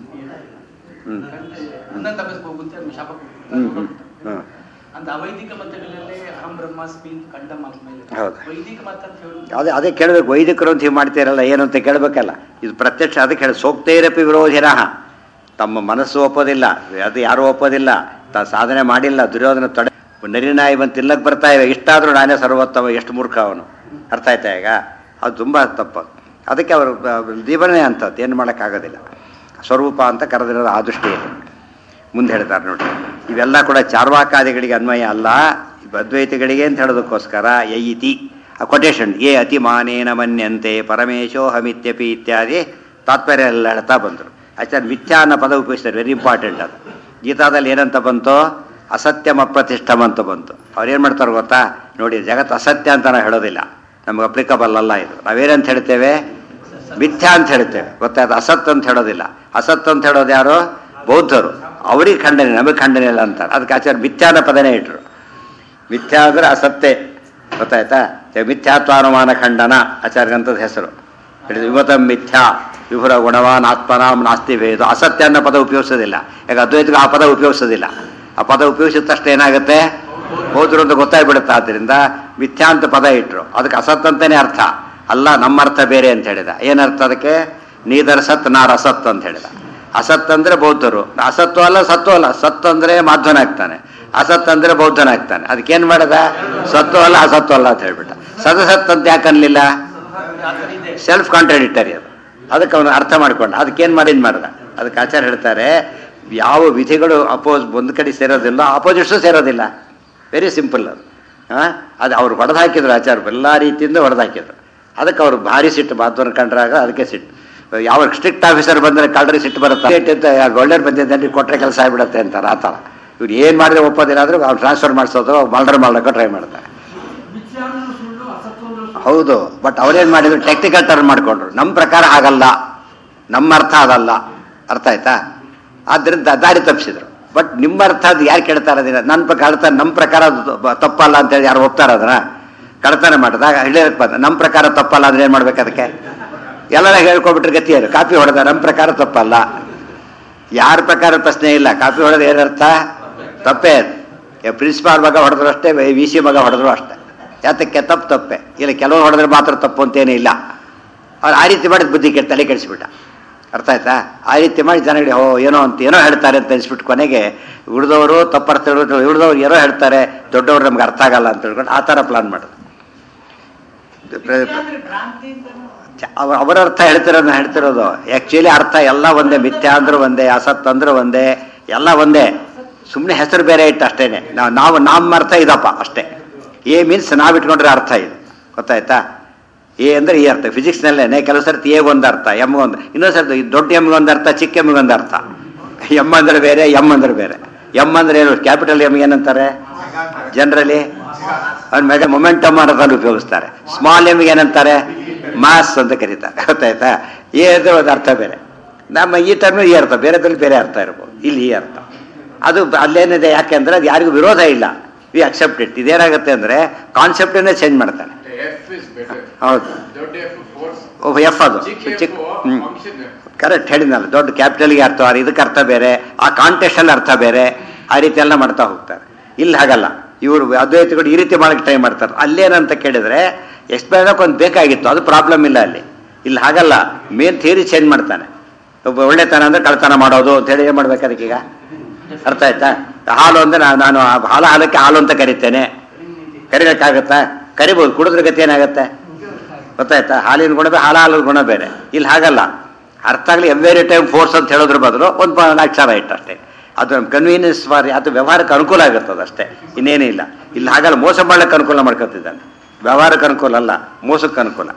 ಹ್ಮ್. ಅನ್ನ ತಪಸ್ಗೆ ಹೋಗುಂತೆ ಅವ್ನು ಶಾಪ ಹ್ಞೂ ಹ್ಞೂ ಕೊಡ್ತಾನೆ. ಹಾಂ ಅಂತ ಅವೈದಿಕ ಮತಗಳಲ್ಲೇ ಅಹಂ ಬ್ರಹ್ಮಾಸ್ಮಿ ಅಂತ ಕಂಡಮ್ ಆದ್ಮೇಲೆ ಹೌದು. ವೈದಿಕ ಮತ ಅಂತ ಹೇಳುದು ಅದೇ ಅದೇ ಕೇಳಬೇಕು ವೈದಿಕರು ಅಂತ ಹೀಗೆ ಮಾಡ್ತೀರಲ್ಲ ಏನು ಅಂತ ಕೇಳಬೇಕಲ್ಲ ಇದು ಪ್ರತ್ಯಕ್ಷ ಅದಕ್ಕೆ ಹೇಳಿ ಸೋಕ್ತೈರಪಿ ವಿರೋಧಿನಃ ತಮ್ಮ ಮನಸ್ಸು ಒಪ್ಪೋದಿಲ್ಲ ಅದು ಯಾರೂ ಒಪ್ಪೋದಿಲ್ಲ ತ ಸಾಧನೆ ಮಾಡಿಲ್ಲ ದುರ್ಯೋಧನ ತೊಡೆ ನರಿನಾಯಿ ಬಂದು ತಿನ್ನಕ್ಕೆ ಬರ್ತಾ ಇವೆ ಇಷ್ಟಾದರೂ ನಾನೇ ಸರ್ವೋತ್ತಮ ಎಷ್ಟು ಮೂರ್ಖ ಅವನು ಅರ್ಥ ಆಯ್ತಾ ಈಗ ಅದು ತುಂಬ ತಪ್ಪು ಅದಕ್ಕೆ ಅವರು ಜೀವನೇ ಅಂಥದ್ದು ಏನು ಮಾಡೋಕ್ಕಾಗೋದಿಲ್ಲ ಸ್ವರೂಪ ಅಂತ ಕರೆದಿರೋದು ಆ ದೃಷ್ಟಿಯಲ್ಲಿ ಮುಂದೆ ಹೇಳ್ತಾರೆ ನೋಡಿ ಇವೆಲ್ಲ ಕೂಡ ಚಾರ್ವಾಕಾದಿಗಳಿಗೆ ಅನ್ವಯ ಅಲ್ಲ ಇವ್ ಅದ್ವೈತಿಗಳಿಗೆ ಅಂತ ಹೇಳೋದಕ್ಕೋಸ್ಕರ ಯಯಿತಿ ಆ ಕೊಟೇಶನ್ ಏ ಅತಿಮಾನೇನ ಮನ್ಯಂತೆ ಪರಮೇಶೋ ಹಮಿತ್ಯಪಿ ಇತ್ಯಾದಿ ತಾತ್ಪರ್ಯ ಎಲ್ಲ ಹೇಳ್ತಾ ಬಂದರು ಆಚಾರ್ಯ ಮಿಥ್ಯಾ ಅನ್ನೋ ಪದ ಉಪಯೋಗಿಸ್ತಾರೆ ವೆರಿ ಇಂಪಾರ್ಟೆಂಟ್ ಅದು ಗೀತಾದಲ್ಲಿ ಏನಂತ ಬಂತು ಅಸತ್ಯಂ ಅಪ್ರತಿಷ್ಠಮ್ ಅಂತ ಬಂತು ಅವ್ರೇನು ಮಾಡ್ತಾರೆ ಗೊತ್ತಾ ನೋಡಿ ಜಗತ್ತು ಅಸತ್ಯ ಅಂತ ನಾವು ಹೇಳೋದಿಲ್ಲ ನಮ್ಗೆ ಅಪ್ಲಿಕಬಲ್ ಅಲ್ಲ ಇದು ನಾವೇನಂತ ಹೇಳ್ತೇವೆ ಮಿಥ್ಯಾ ಅಂತ ಹೇಳ್ತೇವೆ ಗೊತ್ತಾಯ್ತು ಅಸತ್ ಅಂತ ಹೇಳೋದಿಲ್ಲ ಅಸತ್ ಅಂತ ಹೇಳೋದು ಯಾರು ಬೌದ್ಧರು ಅವ್ರಿಗೆ ಖಂಡನೆ ನಮಗೆ ಖಂಡನೆ ಇಲ್ಲ ಅಂತಾರೆ ಅದಕ್ಕೆ ಆಚಾರ್ಯ ಮಿಥ್ಯಾನ ಪದನೇ ಇಟ್ರು ಮಿಥ್ಯಾ ಅಂದ್ರೆ ಅಸತ್ತೆ ಗೊತ್ತಾಯ್ತಾ ಏ ಮಿಥ್ಯಾತ್ವಾನುಮಾನ ಖಂಡನ ಆಚಾರ್ಯಂಥದ್ದು ಹೆಸರು ಹೇಳಿದ್ರು ವಿಮತ ಮಿಥ್ಯಾ ವಿಭುರ ಗುಣವಾನ್ ಆತ್ಮನಾಮ್ ನಾಸ್ತಿ ಭೇದ ಅಸತ್ಯ ಅನ್ನೋ ಪದ ಉಪಯೋಗಿಸೋದಿಲ್ಲ ಯಾಕೆ ಅದ್ವೈತಗಳು ಆ ಪದ ಉಪಯೋಗಿಸೋದಿಲ್ಲ ಆ ಪದ ಉಪಯೋಗಿಸಿದ ತಕ್ಷಣ ಏನಾಗುತ್ತೆ ಹೋದ್ರು ಅಂತ ಗೊತ್ತಾಗ್ಬಿಡುತ್ತೆ ಆದ್ದರಿಂದ ಮಿಥ್ಯಾ ಅಂತ ಪದ ಇಟ್ರು ಅದಕ್ಕೆ ಅಸತ್ ಅಂತಾನೆ ಅರ್ಥ ಅಲ್ಲ ನಮ್ಮ ಅರ್ಥ ಬೇರೆ ಅಂತ ಹೇಳಿದ ಏನರ್ಥ ಅದಕ್ಕೆ ನೀದರ್ ಸತ್ ನಾರ್ ಅಸತ್ ಅಂತ ಹೇಳಿದ ಅಸತ್ ಅಂದ್ರೆ ಬೌದ್ಧರು ಅಸತ್ವ ಅಲ್ಲ ಸತ್ವ ಅಲ್ಲ ಸತ್ ಅಂದ್ರೆ ಮಾಧ್ವನಾಗ್ತಾನೆ ಅಸತ್ ಅಂದ್ರೆ ಬೌದ್ಧನಾಗ್ತಾನೆ ಅದಕ್ಕೇನ್ ಮಾಡದ ಸತ್ವ ಅಲ್ಲ ಅಸತ್ವ ಅಲ್ಲ ಅಂತ ಹೇಳ್ಬಿಟ್ಟ ಸದಸತ್ ಅಂತ ಯಾಕೆ ಅನ್ಲಿಲ್ಲ ಸೆಲ್ಫ್ ಕಾಂಟ್ರಾಡಿಕ್ಟರಿ ಅದು ಅದಕ್ಕೆ ಅವನು ಅರ್ಥ ಮಾಡ್ಕೊಂಡ ಅದಕ್ಕೇನು ಮಾಡಿದ್ ಮಾಡ್ದ ಅದಕ್ಕೆ ಆಚಾರ್ಯ ಹೇಳ್ತಾರೆ ಯಾವ ವಿಧಿಗಳು ಅಪೋಸ್ ಒಂದು ಕಡೆ ಸೇರೋದಿಲ್ಲ ಆಪೋಸಿಟ್ಸು ಸೇರೋದಿಲ್ಲ ವೆರಿ ಸಿಂಪಲ್ ಅದು ಹಾಂ ಅದು ಅವ್ರು ಹೊಡೆದು ಹಾಕಿದ್ರು ಆಚಾರ್ಯ ಎಲ್ಲ ರೀತಿಯಿಂದ ಹೊಡೆದು ಹಾಕಿದ್ರು ಅದಕ್ಕೆ ಅವ್ರು ಭಾರಿ ಸಿಟ್ಟು ಮಾತನ್ನು ಕಂಡ್ರಾಗ ಅದಕ್ಕೆ ಸಿಟ್ಟು ಯಾವ ಸ್ಟ್ರಿಕ್ಟ್ ಆಫೀಸರ್ ಬಂದರೆ ಕಳ್ಳರಿಗೆ ಸಿಟ್ಟು ಬರುತ್ತೆ ಅಂತ ಒಳ್ಳೆಯವ್ರು ಬಂದಿದ್ದಲ್ಲಿ ಕೊಟ್ಟರೆ ಕೆಲಸ ಆಗಿಬಿಡುತ್ತೆ ಅಂತಾರೆ ಆ ಥರ ಇವ್ರು ಏನು ಮಾಡಿದ್ರೆ ಒಪ್ಪೋದಿಲ್ಲ ಆದರೂ ಅವ್ರು ಟ್ರಾನ್ಸ್ಫರ್ ಮಾಡಿಸೋದು ಮಲ್ಡರ್ ಮಾಡೋಕೆ ಟ್ರೈ ಮಾಡ್ತಾರೆ ಹೌದು ಬಟ್ ಅವ್ರೇನ್ ಮಾಡಿದ್ರು ಟೆಕ್ನಿಕಲ್ ಟರ್ನ್ ಮಾಡ್ಕೊಂಡ್ರು ನಮ್ಮ ಪ್ರಕಾರ ಆಗಲ್ಲ ನಮ್ಮ ಅರ್ಥ ಅದಲ್ಲ ಅರ್ಥ ಆಯ್ತಾ ಆದ್ರಿಂದ ದಾರಿ ತಪ್ಪಿಸಿದ್ರು ಬಟ್ ನಿಮ್ಮ ಅರ್ಥ ಅದು ಯಾರು ಕೇಳ್ತಾರೆ ಅದನ್ನ ನನ್ನ ಪ್ರಕಾರ ಕಳ್ತನ ನಮ್ಮ ಪ್ರಕಾರ ಅದು ಬ- ತಪ್ಪಲ್ಲ ಅಂತೇಳಿ ಯಾರು ಒಪ್ತಾರ ಅದನ್ನ ಕಳ್ತನ ಮಾಡಿದಾಗ ಹಿಡಿಯಕ್ಕೆ ಬಂದ ನಮ್ಮ ಪ್ರಕಾರ ತಪ್ಪಲ್ಲ ಅಂದ್ರೆ ಏನು ಮಾಡ್ಬೇಕು ಅದಕ್ಕೆ ಎಲ್ಲರ ಹೇಳ್ಕೊಬಿಟ್ರೆ ಗತಿ ಏನು ಕಾಪಿ ಹೊಡೆದ ನಮ್ಮ ಪ್ರಕಾರ ತಪ್ಪಲ್ಲ ಯಾರ ಪ್ರಕಾರ ಪ್ರಶ್ನೆ ಇಲ್ಲ ಕಾಪಿ ಹೊಡೆದ ಏನರ್ಥ ತಪ್ಪೇ ಪ್ರಿನ್ಸಿಪಾಲ್ ಮಗ ಹೊಡೆದ್ರು ಅಷ್ಟೇ ವಿ ಸಿ ಮಗ ಹೊಡೆದ್ರು ಅಷ್ಟೇ ಯಾತಕ್ಕೆ ತಪ್ಪು ತಪ್ಪೆ ಇಲ್ಲ ಕೆಲವರು ಹೊಡೆದ್ರೆ ಮಾತ್ರ ತಪ್ಪು ಅಂತೇನೇ ಇಲ್ಲ ಅವ್ರು ಆ ರೀತಿ ಮಾಡಿದ ಬುದ್ಧಿ ಕೆಟ್ಟ ತಲೆ ಕೆಡಿಸ್ಬಿಟ್ಟ ಅರ್ಥ ಆಯ್ತಾ ಆ ರೀತಿ ಮಾಡಿ ಜನಗಳಿಗೆ ಓ ಏನೋ ಅಂತ ಏನೋ ಹೇಳ್ತಾರೆ ಅಂತ ಅನ್ಸ್ಬಿಟ್ಟು ಕೊನೆಗೆ ಉಳಿದವರು ತಪ್ಪರ್ಥ ಉಳಿದವ್ರು ಏನೋ ಹೇಳ್ತಾರೆ ದೊಡ್ಡವ್ರು ನಮ್ಗೆ ಅರ್ಥ ಆಗಲ್ಲ ಅಂತ ಹೇಳ್ಕೊಂಡು ಆ ಥರ ಪ್ಲಾನ್ ಮಾಡೋದು ಪ್ರ- ಚ- ಅವ ಅವರ ಅರ್ಥ ಹೇಳ್ತಿರೋದು ಹೇಳ್ತಿರೋದು ಆ್ಯಕ್ಚುಲಿ ಅರ್ಥ ಎಲ್ಲ ಒಂದೇ ಮಿಥ್ಯಾ ಅಂದ್ರೆ ಒಂದೇ ಅಸತ್ ಅಂದ್ರೆ ಒಂದೇ ಎಲ್ಲ ಒಂದೇ ಸುಮ್ಮನೆ ಹೆಸರು ಬೇರೆ ಇಟ್ಟು ಅಷ್ಟೇನೆ ನಾವು ನಾವು ನಮ್ಮ ಅರ್ಥ ಇದಪ್ಪ ಅಷ್ಟೇ ಎ ಮೀನ್ಸ್ ನಾವು ಇಟ್ಕೊಂಡ್ರೆ ಅರ್ಥ ಇದು ಗೊತ್ತಾಯ್ತಾ ಎ ಅಂದ್ರೆ ಈ ಅರ್ಥ ಫಿಸಿಕ್ಸ್ನಲ್ಲೇನೆ ಕೆಲವು ಸರ್ತಿ ಎ ಒಂದು ಅರ್ಥ ಎಮ್ ಒಂದು ಇನ್ನೊಂದು ಸರ್ತಿ ದೊಡ್ಡ ಎಮ್ಗೆ ಒಂದು ಅರ್ಥ ಚಿಕ್ಕ ಎಮ್ಗೆ ಒಂದು ಅರ್ಥ ಎಮ್ ಅಂದ್ರೆ ಬೇರೆ ಎಮ್ ಅಂದ್ರೆ ಬೇರೆ ಎಮ್ ಅಂದ್ರೆ ಏನು ಕ್ಯಾಪಿಟಲ್ ಎಮ್ ಏನಂತಾರೆ ಜನರಲಿ ಅವ್ರ ಮೆಗ ಮೊಮೆಂಟಮ್ ಅನ್ನೋದನ್ನು ಉಪಯೋಗಿಸ್ತಾರೆ ಸ್ಮಾಲ್ ಎಮ್ಗೆ ಏನಂತಾರೆ ಮಾಸ್ ಅಂತ ಕರೀತಾರೆ ಗೊತ್ತಾಯ್ತಾ ಈ ಅಂದ್ರೆ ಒಂದು ಅರ್ಥ ಬೇರೆ ನಮ್ಮ ಈ ಟರ್ಮ್ ಈ ಅರ್ಥ ಬೇರೆದ್ರಲ್ಲಿ ಬೇರೆ ಅರ್ಥ ಇರ್ಬೋದು ಇಲ್ಲಿ ಈ ಅರ್ಥ ಅದು ಅಲ್ಲೇನಿದೆ ಯಾಕೆಂದ್ರೆ ಅದು ಯಾರಿಗೂ ವಿರೋಧ ಇಲ್ಲ ವಿ ಅಕ್ಸೆಪ್ಟ್ ಇಟ್ ಇದೇನಾಗುತ್ತೆ ಅಂದ್ರೆ ಕಾನ್ಸೆಪ್ಟನ್ನೇ ಚೇಂಜ್ ಮಾಡ್ತಾನೆ ಎಫ್ ಇಸ್ ಬೆಟರ್ ಹೌದು ದೊಡ್ಡ ಎಫ್ ಫೋರ್ಸ್ ಓ ಎಫ್ ಅದು ಚಿಕ್ಕ ಚಿಕ್ಕ ಎಫ್ ಹ್ಮ್ ಫಂಕ್ಷನ್ ಕರೆಕ್ಟ್ ಹೇಳಿದ್ನಲ್ಲ ದೊಡ್ಡ ಕ್ಯಾಪಿಟಲ್ಗೆ ಅರ್ಥ ಆದ್ರೆ ಇದಕ್ಕೆ ಅರ್ಥ ಬೇರೆ ಆ ಕಾಂಟೆಸ್ಟಲ್ಲಿ ಅರ್ಥ ಬೇರೆ ಆ ರೀತಿ ಎಲ್ಲ ಮಾಡ್ತಾ ಹೋಗ್ತಾರೆ ಇಲ್ಲಿ ಹಾಗಲ್ಲ ಇವರು ಅದ್ವೈತಗಳು ಈ ರೀತಿ ಮಾಡಕ್ಕೆ ಟ್ರೈ ಮಾಡ್ತಾರೆ ಅಲ್ಲೇನಂತ ಕೇಳಿದ್ರೆ ಎಕ್ಸ್ಪ್ಲೈನ್ ಒಂದು ಬೇಕಾಗಿತ್ತು ಅದು ಪ್ರಾಬ್ಲಮ್ ಇಲ್ಲ ಅಲ್ಲಿ ಇಲ್ಲಿ ಹಾಗಲ್ಲ ಮೇನ್ ಥಿಯರಿ ಚೇಂಜ್ ಮಾಡ್ತಾನೆ ಒಬ್ಬ ಒಳ್ಳೆತನ ಅಂದ್ರೆ ಕಳ್ತನ ಮಾಡೋದು ಅಂತ ಹೇಳಿ ಏನು ಮಾಡ್ಬೇಕು ಅದಕ್ಕೀಗ ಅರ್ಥ ಆಯ್ತಾ ಹಾಲು ಅಂದ್ರೆ ನಾನು ನಾನು ಆ ಹಾಲು ಹಾಲಕ್ಕೆ ಹಾಲು ಅಂತ ಕರಿತೇನೆ ಕರಿಲಿಕ್ಕಾಗತ್ತಾ ಕರಿಬೋದು ಕುಡಿದ್ರೆ ಗತಿ ಏನಾಗುತ್ತೆ ಗೊತ್ತಾಯ್ತಾ ಹಾಲಿನ ಗುಣ ಬೇರೆ ಹಾಲು ಹಾಲಿನ ಗುಣ ಬೇರೆ ಇಲ್ಲಿ ಹಾಗಲ್ಲ ಅರ್ಥ ಆಗಲಿ ಎವ್ರಿ ಟೈಮ್ ಫೋರ್ಸ್ ಅಂತ ಹೇಳೋದ್ರ ಬದಲು ಒಂದು ನಾಲ್ಕು ಸಾವಿರ ಇಟ್ಟು ಅಷ್ಟೇ ಅದು ಕನ್ವೀನಿಯನ್ಸ್ ಫಾರ್ ಅದು ವ್ಯವಹಾರಕ್ಕೆ ಅನುಕೂಲ ಆಗುತ್ತೆ ಅದಷ್ಟೇ ಇನ್ನೇನೂ ಇಲ್ಲ ಇಲ್ಲಿ ಹಾಗಲ್ಲ ಮೋಸ ಮಾಡ್ಲಿಕ್ಕೆ ಅನುಕೂಲ ಮಾಡ್ಕೊತಿದ್ದಾನೆ ವ್ಯವಹಾರಕ್ಕೆ ಅನುಕೂಲ ಅಲ್ಲ ಮೋಸಕ್ಕೆ ಅನುಕೂಲ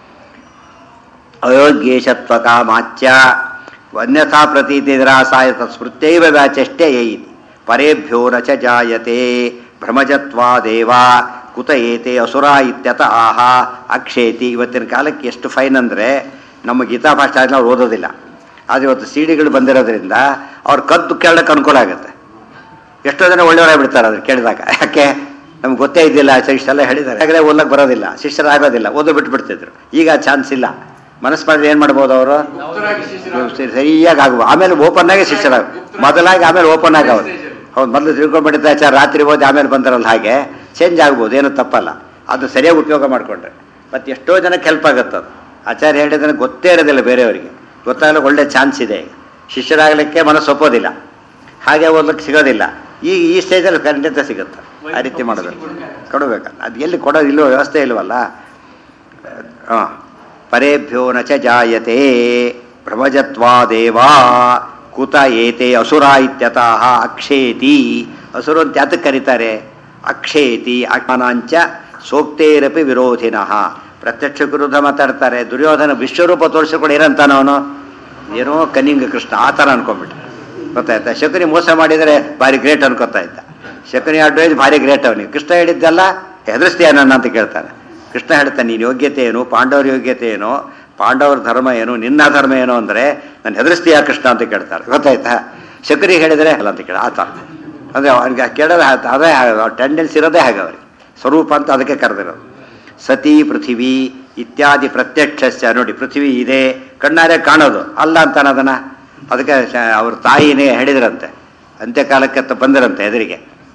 ಅಯೋಗ್ಯೇಶತ್ವ ಕಾಮಾಚ್ಯ ಅನ್ಯಥಾ ಪ್ರತೀತಿ ನಿರಾಸಾಯ ಸ್ಮೃತ್ಯೈವ ವ್ಯಾಚಷ್ಟೇ ಇತಿ ಪರೇಭ್ಯೋ ನ ಚ ಜಾಯತೆ ಭ್ರಮಜತ್ವಾದೇವ ಕುತ ಏತೆ ಅಸುರ ಇತ್ಯತ ಆಹ ಅಕ್ಷೇತಿ ಇವತ್ತಿನ ಕಾಲಕ್ಕೆ ಎಷ್ಟು ಫೈನ್ ಅಂದರೆ ನಮ್ಮ ಗೀತಾ ಭಾಷೆ ನಾವು ಓದೋದಿಲ್ಲ ಆದರೆ ಇವತ್ತು ಸಿ ಡಿಗಳು ಬಂದಿರೋದ್ರಿಂದ ಅವ್ರು ಕದ್ದು ಕೇಳಕ್ಕೆ ಅನುಕೂಲ ಆಗುತ್ತೆ ಎಷ್ಟೋ ಜನ ಒಳ್ಳೆಯವರಾಗಿ ಬಿಡ್ತಾರೆ ಅದ್ರ ಕೇಳಿದಾಗ ಯಾಕೆ ನಮ್ಗೆ ಗೊತ್ತೇ ಇದ್ದಿಲ್ಲ ಇಷ್ಟೆಲ್ಲ ಹೇಳಿದ್ದಾರೆ ಹಾಗಾದ್ರೆ ಓದಕ್ಕೆ ಬರೋದಿಲ್ಲ ಶಿಷ್ಯರಾಗೋದಿಲ್ಲ ಓದು ಬಿಟ್ಟು ಬಿಡ್ತಿದ್ರು ಈಗ ಚಾನ್ಸ್ ಇಲ್ಲ ಮನಸ್ಸು ಮಾಡಿದ್ರೆ ಏನು ಮಾಡ್ಬೋದು ಅವರು ಗುಪ್ತರಾಗಿ ಶಿಷ್ಯರಾಗಿ ಸರಿಯಾಗಿ ಆಗ್ಬೋದು ಆಮೇಲೆ ಓಪನ್ ಆಗಿ ಶಿಷ್ಯರಾಗ ಮೊದಲಾಗಿ ಆಮೇಲೆ ಓಪನ್ ಆಗಿ ಅವ್ರು ಹೌದು ಮೊದಲು ತಿಳ್ಕೊಂಡ್ಬಿಟ್ಟಿದ್ದ ಆಚಾರ ರಾತ್ರಿ ಓದಿ ಆಮೇಲೆ ಬಂದಾರಲ್ಲ ಹಾಗೆ ಚೇಂಜ್ ಆಗ್ಬೋದು ಏನು ತಪ್ಪಲ್ಲ ಅದು ಸರಿಯಾಗಿ ಉಪಯೋಗ ಮಾಡಿಕೊಂಡ್ರೆ ಮತ್ತು ಎಷ್ಟೋ ಜನಕ್ಕೆ ಹೆಲ್ಪ್ ಆಗುತ್ತೆ ಅದು ಆಚಾರ್ಯ ಹೇಳಿದ್ರೆ ಗೊತ್ತೇ ಇರೋದಿಲ್ಲ ಬೇರೆಯವರಿಗೆ ಗೊತ್ತಾಗಲಿಕ್ಕೆ ಒಳ್ಳೆ ಚಾನ್ಸ್ ಇದೆ ಈಗ ಶಿಷ್ಯರಾಗಲಿಕ್ಕೆ ಮನಸ್ಸು ಒಪ್ಪೋದಿಲ್ಲ ಹಾಗೆ ಓದ್ಲಿಕ್ಕೆ ಸಿಗೋದಿಲ್ಲ ಈ ಈ ಸ್ಟೇಜಲ್ಲಿ ಖಂಡಿತ ಸಿಗುತ್ತೆ ಆ ರೀತಿ ಮಾಡಬೇಕು ಕೊಡಬೇಕಲ್ಲ ಅದು ಎಲ್ಲಿ ಕೊಡೋದು ಇಲ್ಲೋ ವ್ಯವಸ್ಥೆ ಇಲ್ವಲ್ಲ ಹಾಂ ಪರೇಭ್ಯೋ ನ ಚ ಜಾಯತೆ ಭ್ರಮಜತ್ವಾದೇವಾ ಕುತ ಏತೆ ಅಸುರ ಇತ್ಯತಃ ಅಕ್ಷೇತಿ ಅಸುರು ಅಂತ ಯಾತಕ್ಕೆ ಕರೀತಾರೆ ಅಕ್ಷೇತಿ ಅಜ್ಞಾನಾಂಚ ಸೋಕ್ತೇರಪಿ ವಿರೋಧಿನಃ ಪ್ರತ್ಯಕ್ಷ ವಿರುದ್ಧ ಮಾತಾಡ್ತಾರೆ ದುರ್ಯೋಧನ ವಿಶ್ವರೂಪ ತೋರಿಸಿಕೊಂಡು ಏನಂತಾನ ಅವನು ಏನೋ ಕನ್ನಿಂಗ ಕೃಷ್ಣ ಆ ಥರ ಅನ್ಕೊಂಡ್ಬಿಟ್ಟ ಗೊತ್ತಾಯ್ತಾ ಶಕುನಿ ಮೋಸ ಮಾಡಿದರೆ ಭಾರಿ ಗ್ರೇಟ್ ಅನ್ಕೋತಾ ಇದ್ದ ಶಕುನಿ ಅಡ್ವೈಸ್ ಭಾರಿ ಗ್ರೇಟ್ ಅವನಿಗೆ ಕೃಷ್ಣ ಹೇಳಿದ್ದೆಲ್ಲ ಹೆದರಿಸ್ತೀಯ ನನ್ನ ಅಂತ ಕೇಳ್ತಾನೆ ಕೃಷ್ಣ ಹೇಳ್ತಾನೆ ನೀನು ಯೋಗ್ಯತೆ ಏನು ಪಾಂಡವರ ಯೋಗ್ಯತೆ ಏನು ಪಾಂಡವರ ಧರ್ಮ ಏನು ನಿನ್ನ ಧರ್ಮ ಏನು ಅಂದರೆ ನಾನು ಹೆದರಿಸ್ತೀಯ ಕೃಷ್ಣ ಅಂತ ಕೇಳ್ತಾರೆ ಗೊತ್ತಾಯ್ತಾ ಶಕುನಿ ಹೇಳಿದರೆ ಅಲ್ಲ ಅಂತ ಕೇಳ ಆತ ಅಂದರೆ ಅವನಿಗೆ ಕೇಳೋದು ಆತ- ಅದೇ ಟೆಂಡೆನ್ಸ್ ಇರೋದೇ ಹಾಗೆ ಅವ್ರಿಗೆ ಸ್ವರೂಪ ಅಂತ ಅದಕ್ಕೆ ಕರೆದಿರೋದು ಸತಿ ಪೃಥಿವಿ ಇತ್ಯಾದಿ ಪ್ರತ್ಯಕ್ಷ ನೋಡಿ ಪೃಥ್ವಿ ಇದೆ ಕಣ್ಣಾರೆ ಕಾಣೋದು ಅಲ್ಲ ಅಂತಾನೆ ಅದನ್ನ ಅದಕ್ಕೆ ಶ- ಅವ್ರ ತಾಯಿನೇ ಹೇಳಿದ್ರಂತೆ ಅಂತ್ಯಕಾಲಕ್ಕೆ ಅಂತ ಬಂದಿರಂತೆ ಎದುರಿಗೆ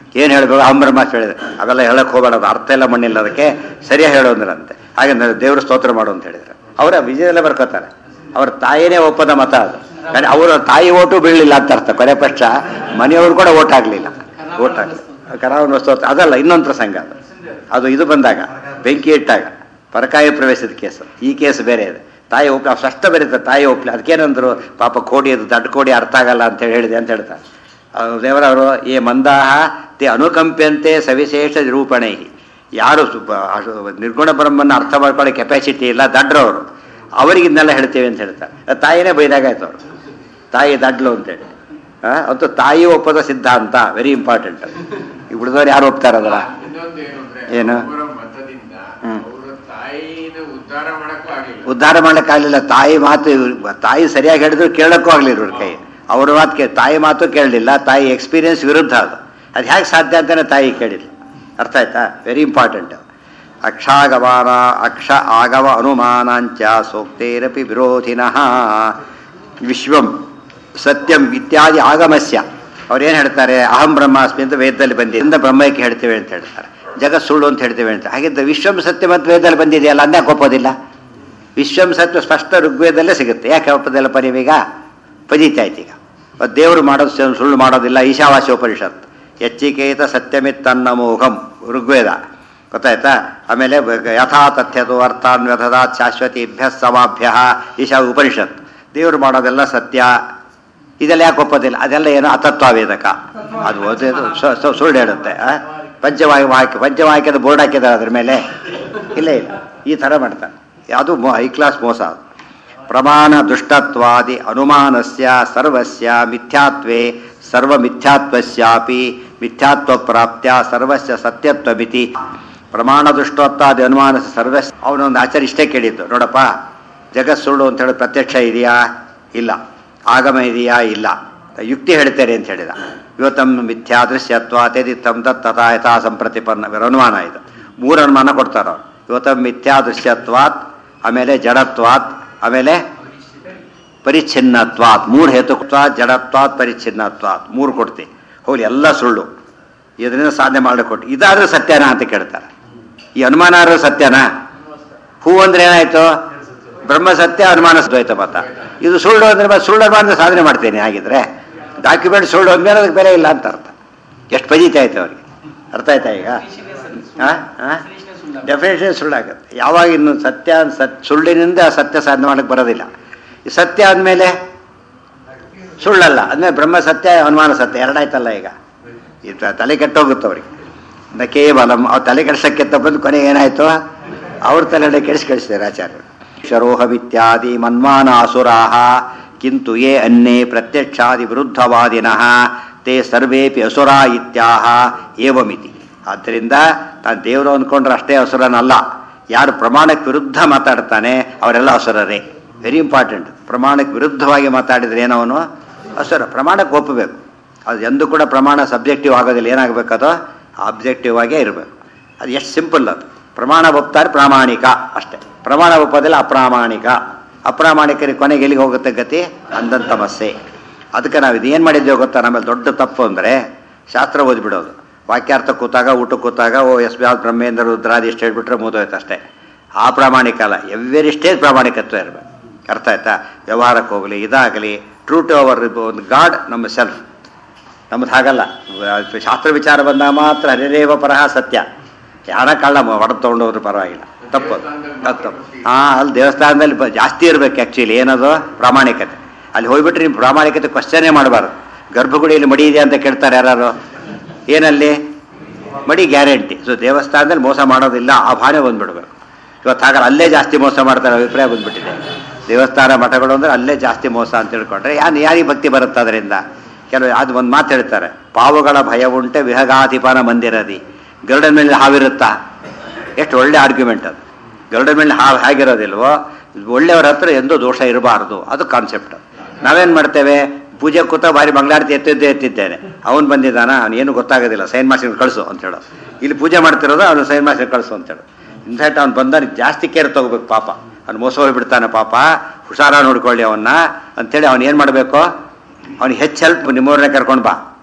ಏನು ಹೇಳಬೇಕು ಅಹಂಬ್ರಹ್ಮಾಸ್ತ್ರ ಹೇಳಿದ್ರೆ ಅವೆಲ್ಲ ಹೇಳಕ್ಕೆ ಹೋಗಬೇಡ ಅದು ಅರ್ಥ ಎಲ್ಲ ಮಣ್ಣಿಲ್ಲ ಅದಕ್ಕೆ ಸರಿಯಾಗಿ ಹೇಳು ಅಂದ್ರಂತೆ ಹಾಗೆ ನಾನು ದೇವ್ರ ಸ್ತೋತ್ರ ಮಾಡು ಅಂತ ಹೇಳಿದ್ರು ಅವರ ವಿಜಯದಲ್ಲೇ ಬರ್ಕೋತಾರೆ ಅವ್ರ ತಾಯಿನೇ ಒಪ್ಪದ ಮತ ಅದು కానీ ಅವರ ತಾಯಿ ಓಟು ಬೀಳಲಿಲ್ಲ ಅಂತ ಅರ್ಥ ಕೊನೆ ಪಕ್ಷ ಮನೆಯವರು ಕೂಡ ಓಟ್ ಆಗಲಿಲ್ಲ ಓಟ್ ಆಗಲಿ ಕರಾವನ ಸ್ತೋತ್ರ ಅದಲ್ಲ ಇನ್ನೊಂದು ಪ್ರಸಂಗ ಅದು ಅದು ಇದು ಬಂದಾಗ ಬೆಂಕಿ ಇಟ್ಟಾಗ ಪರಕಾಯ ಪ್ರವೇಶದ ಕೇಸು ಈ ಕೇಸ್ ಬೇರೆ ಇದೆ ತಾಯಿ ಒಪ್ಲಿ ಅಷ್ಟ ಬರೀತಾರೆ ತಾಯಿ ಒಪ್ಲಿ ಅದಕ್ಕೇನಂದ್ರು ಪಾಪ ಕೋಡಿ ಅದು ದಡ್ಡ ಕೋಡಿ ಅರ್ಥ ಆಗಲ್ಲ ಅಂತ ಹೇಳಿದೆ ಅಂತ ಹೇಳ್ತಾರೆ ಅವ್ರು ದೇವರವರು ಈ ಮಂದಾಹ ತೆ ಅನುಕಂಪ್ಯಂತೆ ಸವಿಶೇಷ ನಿರೂಪಣೆ ಯಾರು ಸುಬ್ಬ- ಅದು ನಿರ್ಗುಣ ಬ್ರಹ್ಮನ ಅರ್ಥ ಮಾಡ್ಕೊಳ್ಳೋ ಕೆಪಾಸಿಟಿ ಇಲ್ಲ ದಡ್ರವರು ಅವರಿಗೆ ಇದನ್ನೆಲ್ಲ ಹೇಳ್ತೇವೆ ಅಂತ ಹೇಳ್ತಾರೆ ಅದು ತಾಯಿನೇ ಬೈದಾಗಾಯ್ತು ಅವರು ತಾಯಿ ದಡ್ಲು ಅಂತೇಳಿ ಆ, ಅಂತೂ ತಾಯಿ ಒಪ್ಪದ ಸಿದ್ಧಾಂತ ವೆರಿ ಇಂಪಾರ್ಟೆಂಟ್ ಈ ಉಳಿದವ್ರು ಯಾರು ಒಪ್ತಾರದಲ್ಲ ಇನ್ನೊಂದು ಏನು ಅಂದ್ರೆ ಏನು? ಅವರ ಮತದಿಂದ ಹ್ಮ್. ಅವರ ತಾಯಿನ ಉದ್ಧಾರ ಮಾಡಕ್ಕೂ ಆಗಿಲ್ಲ ಉದ್ಧಾರ ಮಾಡ್ಲಿಕ್ಕಾಗಲಿಲ್ಲ ತಾಯಿ ಮಾತು ಇವ್ರು- ತಾಯಿ ಸರಿಯಾಗಿ ಹೇಳಿದ್ರು ಕೇಳಕ್ಕೂ ಆಗಲಿಲ್ಲ ಇವ್ರ ಕೈ ಅವ್ರ ಮಾತು ಕೇ ತಾಯಿ ಮಾತು ಕೇಳಲಿಲ್ಲ ತಾಯಿ ಎಕ್ಸ್ಪೀರಿಯನ್ಸ್ ವಿರುದ್ಧ ಅದು ಅದು ಹೇಗೆ ಸಾಧ್ಯ ಅಂತಾನೆ ತಾಯಿ ಕೇಳಿಲ್ಲ ಅರ್ಥ ಆಯ್ತಾ ವೆರಿ ಇಂಪಾರ್ಟೆಂಟ್ ಅಕ್ಷಾಗಮಾನ ಅಕ್ಷ ಆಗಮ ಅನುಮಾನಾಂಚ ಸೂಕ್ತೇರಪಿ ವಿರೋಧಿನಃ ವಿಶ್ವಂ ಸತ್ಯಂ ಇತ್ಯಾದಿ ಆಗಮಸ್ಯ ಅವ್ರೇನು ಹೇಳ್ತಾರೆ ಅಹಂ ಬ್ರಹ್ಮಾಸ್ಮಿ ಅಂತ ವೇದದಲ್ಲಿ ಬಂದಿದೆ ಇಂದ ಬ್ರಹ್ಮಕ್ಕೆ ಹೇಳ್ತೇವೆ ಅಂತ ಹೇಳ್ತಾರೆ ಜಗತ್ ಸುಳ್ಳು ಅಂತ ಹೇಳ್ತೇವೆ ಅಂತ ಹಾಗಿದ್ದ ವಿಶ್ವಂ ಸತ್ಯಂ ಅಂತ ವೇದದಲ್ಲಿ ಬಂದಿದೆಯಲ್ಲ ಅಂದ್ಯಾಕೆ ಒಪ್ಪೋದಿಲ್ಲ ವಿಶ್ವಂ ಸತ್ವ ಸ್ಪಷ್ಟ ಋಗ್ವೇದಲ್ಲೇ ಸಿಗುತ್ತೆ ಯಾಕೆ ಒಪ್ಪದಿಲ್ಲ ಪರಿವೀಗ ಪದೀತಿ ಆಯ್ತು ಈಗ ಮತ್ತ್ ದೇವರು ಮಾಡೋದು ಸ- ಸುಳ್ಳು ಮಾಡೋದಿಲ್ಲ ಈಶಾವಾಸ್ಯ ಉಪನಿಷತ್ ಎಚ್ಚಿಕೇತ ಸತ್ಯಮಿತ್ತನ್ನ ಮೋಹಂ ಋಗ್ವೇದ ಗೊತ್ತಾಯ್ತಾ ಆಮೇಲೆ ಬ- ಯಥಾ ತಥ್ಯದು ಅರ್ಥಾನ್ವ್ಯಥದಾತ್ ಶಾಶ್ವತಿಭ್ಯ ಸಮಾಭ್ಯ ಈಶಾ ಉಪನಿಷತ್ ದೇವರು ಮಾಡೋದೆಲ್ಲ ಸತ್ಯ ಇದೆಲ್ಲ ಯಾಕೆ ಒಪ್ಪೋದಿಲ್ಲ ಅದೆಲ್ಲ ಏನು ಅತತ್ವವೇದಕ ಅದು ಓದಿದ್ದು ಸು- ಸು- ಸುಳ್ಳು ಹೇಳುತ್ತೆ ಆ? ಪಂಚವಾಕ್ಯ ವಾಕ್ಯ ಪಂಚವಾಕ್ಯದ ಬೋರ್ಡ್ ಹಾಕಿದ್ದಾರೆ ಅದ್ರ ಮೇಲೆ ಇಲ್ಲ ಇಲ್ಲ ಈ ಥರ ಮಾಡ್ತಾರೆ ಅದು ಮೋ ಹೈ ಕ್ಲಾಸ್ ಮೋಸ ಅದು ಪ್ರಮಾಣ ದುಷ್ಟತ್ವಾದಿ ಅನುಮಾನಸ್ಯ ಸರ್ವಸ್ಯ ಮಿಥ್ಯಾತ್ವೇ ಸರ್ವ ಮಿಥ್ಯಾತ್ವಸ್ಯಾಪಿ ಮಿಥ್ಯಾತ್ವ ಪ್ರಾಪ್ತ್ಯ ಸರ್ವಸ್ಯ ಸತ್ಯತ್ವಮಿತಿ ಪ್ರಮಾಣ ದುಷ್ಟತ್ವಾದಿ ಅನುಮಾನ ಸರ್ವಸ್ ಅವನೊಂದು ಆಚಾರ್ಯ ಇಷ್ಟೇ ಕೇಳಿದ್ದು ನೋಡಪ್ಪ ಜಗತ್ ಸುಳ್ಳು ಅಂತ ಹೇಳಿ ಪ್ರತ್ಯಕ್ಷ ಇದೆಯಾ ಇಲ್ಲ ಆಗಮ ಇದೆಯಾ ಇಲ್ಲ ಯುಕ್ತಿ ಹೇಳ್ತಾರೆ ಅಂತ ಹೇಳಿದ ಇವತ್ತಮ್ ಮಿಥ್ಯಾ ದೃಶ್ಯತ್ವ ತೇದಿತ್ತಂ ತತ್ ತಥಾ ಯಥಾ ಸಂಪ್ರತಿಪನ್ನ ಇವ್ರ ಅನುಮಾನ ಇದು ಮೂರು ಅನುಮಾನ ಕೊಡ್ತಾರ ಅವ್ರು ಇವತ್ತಮ್ ಮಿಥ್ಯಾ ದೃಶ್ಯತ್ವಾತ್ ಆಮೇಲೆ ಜಡತ್ವಾತ್ ಆಮೇಲೆ ಪರಿಚ್ಛಿನ್ನತ್ವಾತ್ ಮೂರು ಹೇತುತ್ವಾತ್ ಜಡತ್ವಾತ್ ಪರಿಚ್ಛಿನ್ನತ್ವಾತ್ ಮೂರು ಕೊಡ್ತೀವಿ ಹೋಗ್ಲಿ ಎಲ್ಲ ಸುಳ್ಳು ಇದರಿಂದ ಸಾಧನೆ ಮಾಡಿಕೊಟ್ಟು ಇದಾದ್ರೂ ಸತ್ಯನಾ ಅಂತ ಕೇಳ್ತಾರೆ ಈ ಅನುಮಾನ ಆದ್ರೂ ಸತ್ಯನಾ ಹೂ ಅಂದ್ರೆ ಏನಾಯ್ತು ಬ್ರಹ್ಮ ಸತ್ಯ ಅನುಮಾನ ದ್ವೈತ ಮತ ಇದು ಸುಳ್ಳು ಅಂದ್ರೆ ಮತ್ತೆ ಸುಳ್ಳು ಅನುಮಾನ ಸಾಧನೆ ಮಾಡ್ತೇನೆ ಹಾಗಿದ್ರೆ ಡಾಕ್ಯುಮೆಂಟ್ ಸುಳ್ಳು ಅಂದ್ಮೇಲೆ ಅದಕ್ಕೆ ಬೆಲೆ ಇಲ್ಲ ಅಂತ ಅರ್ಥ ಎಷ್ಟು ಪಜಿತ ಆಯ್ತು ಅವ್ರಿಗೆ ಅರ್ಥ ಆಯ್ತಾ ಈಗ ಡೆಫಿನೇಷನ್ ಸುಳ್ಳಾಗುತ್ತೆ ಯಾವಾಗ ಇನ್ನು ಸತ್ಯ ಸತ್ ಸುಳ್ಳಿನಿಂದ ಸತ್ಯ ಸಾಧನೆ ಮಾಡಕ್ಕೆ ಬರೋದಿಲ್ಲ ಈ ಸತ್ಯ ಆದಮೇಲೆ ಸುಳ್ಳಲ್ಲ ಅಂದಮೇಲೆ ಬ್ರಹ್ಮ ಸತ್ಯ ಅನುಮಾನ ಸತ್ಯ ಎರಡಾಯ್ತಲ್ಲ ಈಗ ಈ ತ- ತಲೆ ಕೆಟ್ಟೋಗುತ್ತೆ ಅವ್ರಿಗೆ ನ ಕೇವಲಂ ಅವ್ರು ತಲೆ ಕೆಡ್ಸಕ್ಕೆ ಬಂದು ಕೊನೆಗೆ ಏನಾಯ್ತು ಅವ್ರ ತಲೆ ಕೆಡಿಸಿ ಕಳಿಸಿದ್ದಾರೆ ಆಚಾರ್ಯರು ಶರೋಹಮಿತ್ಯಾದಿ ಮನ್ಮಾನ ಅಸುರಾಹ ಕಿಂತು ಯೇ ಅನ್ನೇ ಪ್ರತ್ಯಕ್ಷಾದಿ ವಿರುದ್ಧವಾದಿನಃ ತೇ ಸರ್ವೇಪಿ ಅಸುರ ಇತ್ಯಾಹ ಏವಮಿತಿ ಆದ್ದರಿಂದ ತಾನು ದೇವರು ಅಂದ್ಕೊಂಡ್ರೆ ಅಷ್ಟೇ ಅಸುರನಲ್ಲ ಯಾರು ಪ್ರಮಾಣಕ್ಕೆ ವಿರುದ್ಧ ಮಾತಾಡ್ತಾನೆ ಅವರೆಲ್ಲ ಅಸುರರೇ ವೆರಿ ಇಂಪಾರ್ಟೆಂಟ್ ಪ್ರಮಾಣಕ್ಕೆ ವಿರುದ್ಧವಾಗಿ ಮಾತಾಡಿದ್ರೆ ಏನವನು ಅಸುರ ಪ್ರಮಾಣಕ್ಕೆ ಒಪ್ಪಬೇಕು ಅದು ಎಂದೂ ಕೂಡ ಪ್ರಮಾಣ ಸಬ್ಜೆಕ್ಟಿವ್ ಆಗೋದಿಲ್ಲ ಏನಾಗಬೇಕದು ಆಬ್ಜೆಕ್ಟಿವ್ ಆಗೇ ಇರಬೇಕು ಅದು ಎಷ್ಟು ಸಿಂಪಲ್ ಅದು ಪ್ರಮಾಣ ಒಪ್ತಾರೆ ಪ್ರಾಮಾಣಿಕ ಅಷ್ಟೇ ಪ್ರಮಾಣ ಒಪ್ಪೋದಿಲ್ಲ ಅಪ್ರಾಮಾಣಿಕ ಅಪ್ರಾಮಾಣಿಕರಿಗೆ ಕೊನೆಗೆ ಎಲ್ಲಿಗೆ ಹೋಗುತ್ತೆ ಗತಿ ಅಂದಂತ ಸಮಸ್ಯೆ ಅದಕ್ಕೆ ನಾವು ಇದೇನು ಮಾಡಿದ್ದೇವೆ ಗೊತ್ತಾ ನಮ್ಮಲ್ಲಿ ದೊಡ್ಡ ತಪ್ಪು ಅಂದರೆ ಶಾಸ್ತ್ರ ಓದ್ಬಿಡೋದು ವಾಕ್ಯಾರ್ಥ ಕೂತಾಗ ಊಟ ಕೂತಾಗ ಓ ಎಸ್ ಬಿ ಆರ್ ಬ್ರಹ್ಮೇಂದ್ರ ರುದ್ರಾದಿ ಎಷ್ಟು ಹೇಳ್ಬಿಟ್ರೆ ಮುಗಿದೋಯ್ತು ಅಷ್ಟೇ ಆ ಪ್ರಾಮಾಣಿಕ ಅಲ್ಲ ಎವ್ರಿ ಸ್ಟೇಜ್ ಪ್ರಾಮಾಣಿಕತ್ವ ಇರಬೇಕು ಅರ್ಥ ಆಯ್ತಾ ವ್ಯವಹಾರಕ್ಕೆ ಹೋಗಲಿ ಇದಾಗಲಿ ಟ್ರೂ ಟು ಅವರ್ ಒಂದು ಗಾಡ್ ನಮ್ಮ ಸೆಲ್ಫ್ ನಮ್ದು ಹಾಗಲ್ಲ ವ- ಶಾಸ್ತ್ರ ವಿಚಾರ ಬಂದಾಗ ಮಾತ್ರ ಹರಿರೇವ ಪರಹ ಸತ್ಯ ಯಾರ ಕಳ್ಳ ಹೊಡೆದು ತೊಗೊಂಡೋದ್ರು ಪರವಾಗಿಲ್ಲ ತಪ್ಪು ಅದು. ಅದು ತಪ್ಪು ಹಾಂ ಅಲ್ಲಿ ದೇವಸ್ಥಾನದಲ್ಲಿ ಬ- ಜಾಸ್ತಿ ಇರ್ಬೇಕು ಆ್ಯಕ್ಚುಲಿ ಏನದು ಪ್ರಾಮಾಣಿಕತೆ ಅಲ್ಲಿ ಹೋಗ್ಬಿಟ್ರೆ ನೀವು ಪ್ರಾಮಾಣಿಕತೆ ಕ್ವಶನೇ ಮಾಡಬಾರ್ದು ಗರ್ಭಗುಡಿಯಲ್ಲಿ ಮಡಿ ಇದೆ ಅಂತ ಕೇಳ್ತಾರೆ ಯಾರು ಏನಲ್ಲಿ ಮಡಿ ಗ್ಯಾರಂಟಿ ಸೊ ದೇವಸ್ಥಾನದಲ್ಲಿ ಮೋಸ ಮಾಡೋದಿಲ್ಲ ಆ ಭಾವನೆ ಬಂದ್ಬಿಡ್ಬೇಕು ಇವತ್ತು ಹಾಗಾದ್ರೆ ಅಲ್ಲೇ ಜಾಸ್ತಿ ಮೋಸ ಮಾಡ್ತಾರೆ ಅಭಿಪ್ರಾಯ ಬಂದ್ಬಿಟ್ಟಿದೆ ದೇವಸ್ಥಾನ ಮಠಗಳು ಅಂದ್ರೆ ಅಲ್ಲೇ ಜಾಸ್ತಿ ಮೋಸ ಅಂತ ತಿಳ್ಕೊಂಡ್ರೆ ಯಾರು ಯಾರಿಗೆ ಭಕ್ತಿ ಬರುತ್ತೆ ಅದರಿಂದ ಕೆಲವು ಅದು ಒಂದು ಮಾತು ಹೇಳ್ತಾರೆ ಪಾವುಗಳ ಭಯ ಉಂಟೆ ವಿಹಗಾಧಿಪನ ಮಂದಿರದಿ ಗರುಡನ ಮೇಲೆ ಹಾವಿರುತ್ತಾ ಎಷ್ಟು ಒಳ್ಳೆ ಆರ್ಗ್ಯುಮೆಂಟ್ ಅದು ಗರುಡನ ಮೇಲೆ ಹಾವು ಹೇಗಿರೋದಿಲ್ವೋ ಒಳ್ಳೆಯವ್ರ ಹತ್ರ ಎಂದೂ ದೋಷ ಇರಬಾರ್ದು ಅದು ಕಾನ್ಸೆಪ್ಟ್ ನಾವೇನು ಮಾಡ್ತೇವೆ ಪೂಜೆ ಕೂತ ಭಾರಿ ಮಂಗಳಾರತಿ ಎತ್ತಿದ್ದೇ ಎತ್ತಿದ್ದೇನೆ ಅವನು ಬಂದಿದ್ದಾನ ಅವ್ನು ಏನು ಗೊತ್ತಾಗೋದಿಲ್ಲ ಸೈನ್ ಮಾಸ್ಟರ್ ಕಳಿಸು ಅಂತ ಹೇಳೋ ಇಲ್ಲಿ ಪೂಜೆ ಮಾಡ್ತಿರೋದು ಅವನು ಸೈನ್ ಮಾಸ್ಟರ್ ಕಳಿಸು ಅಂತ ಹೇಳು ಇನ್ಫ್ಯಾಕ್ಟ್ ಅವ್ನು ಬಂದ ಜಾಸ್ತಿ ಕೇರ್ ತಗೋಬೇಕು ಪಾಪ ಅವ್ನು ಮೋಸ ಹೋಗ್ಬಿಡ್ತಾನೆ ಪಾಪ ಹುಷಾರ ನೋಡ್ಕೊಳ್ಳಿ ಅವನ್ನ ಅಂತೇಳಿ ಅವ್ನು ಏನು ಮಾಡಬೇಕು ಅವ್ನಿಗೆ ಹೆಚ್ಚು ಹೆಲ್ಪ್ ನಿಮ್ಮವ್ರನ್ನೇ ಕರ್ಕೊಂಡು ಬಾ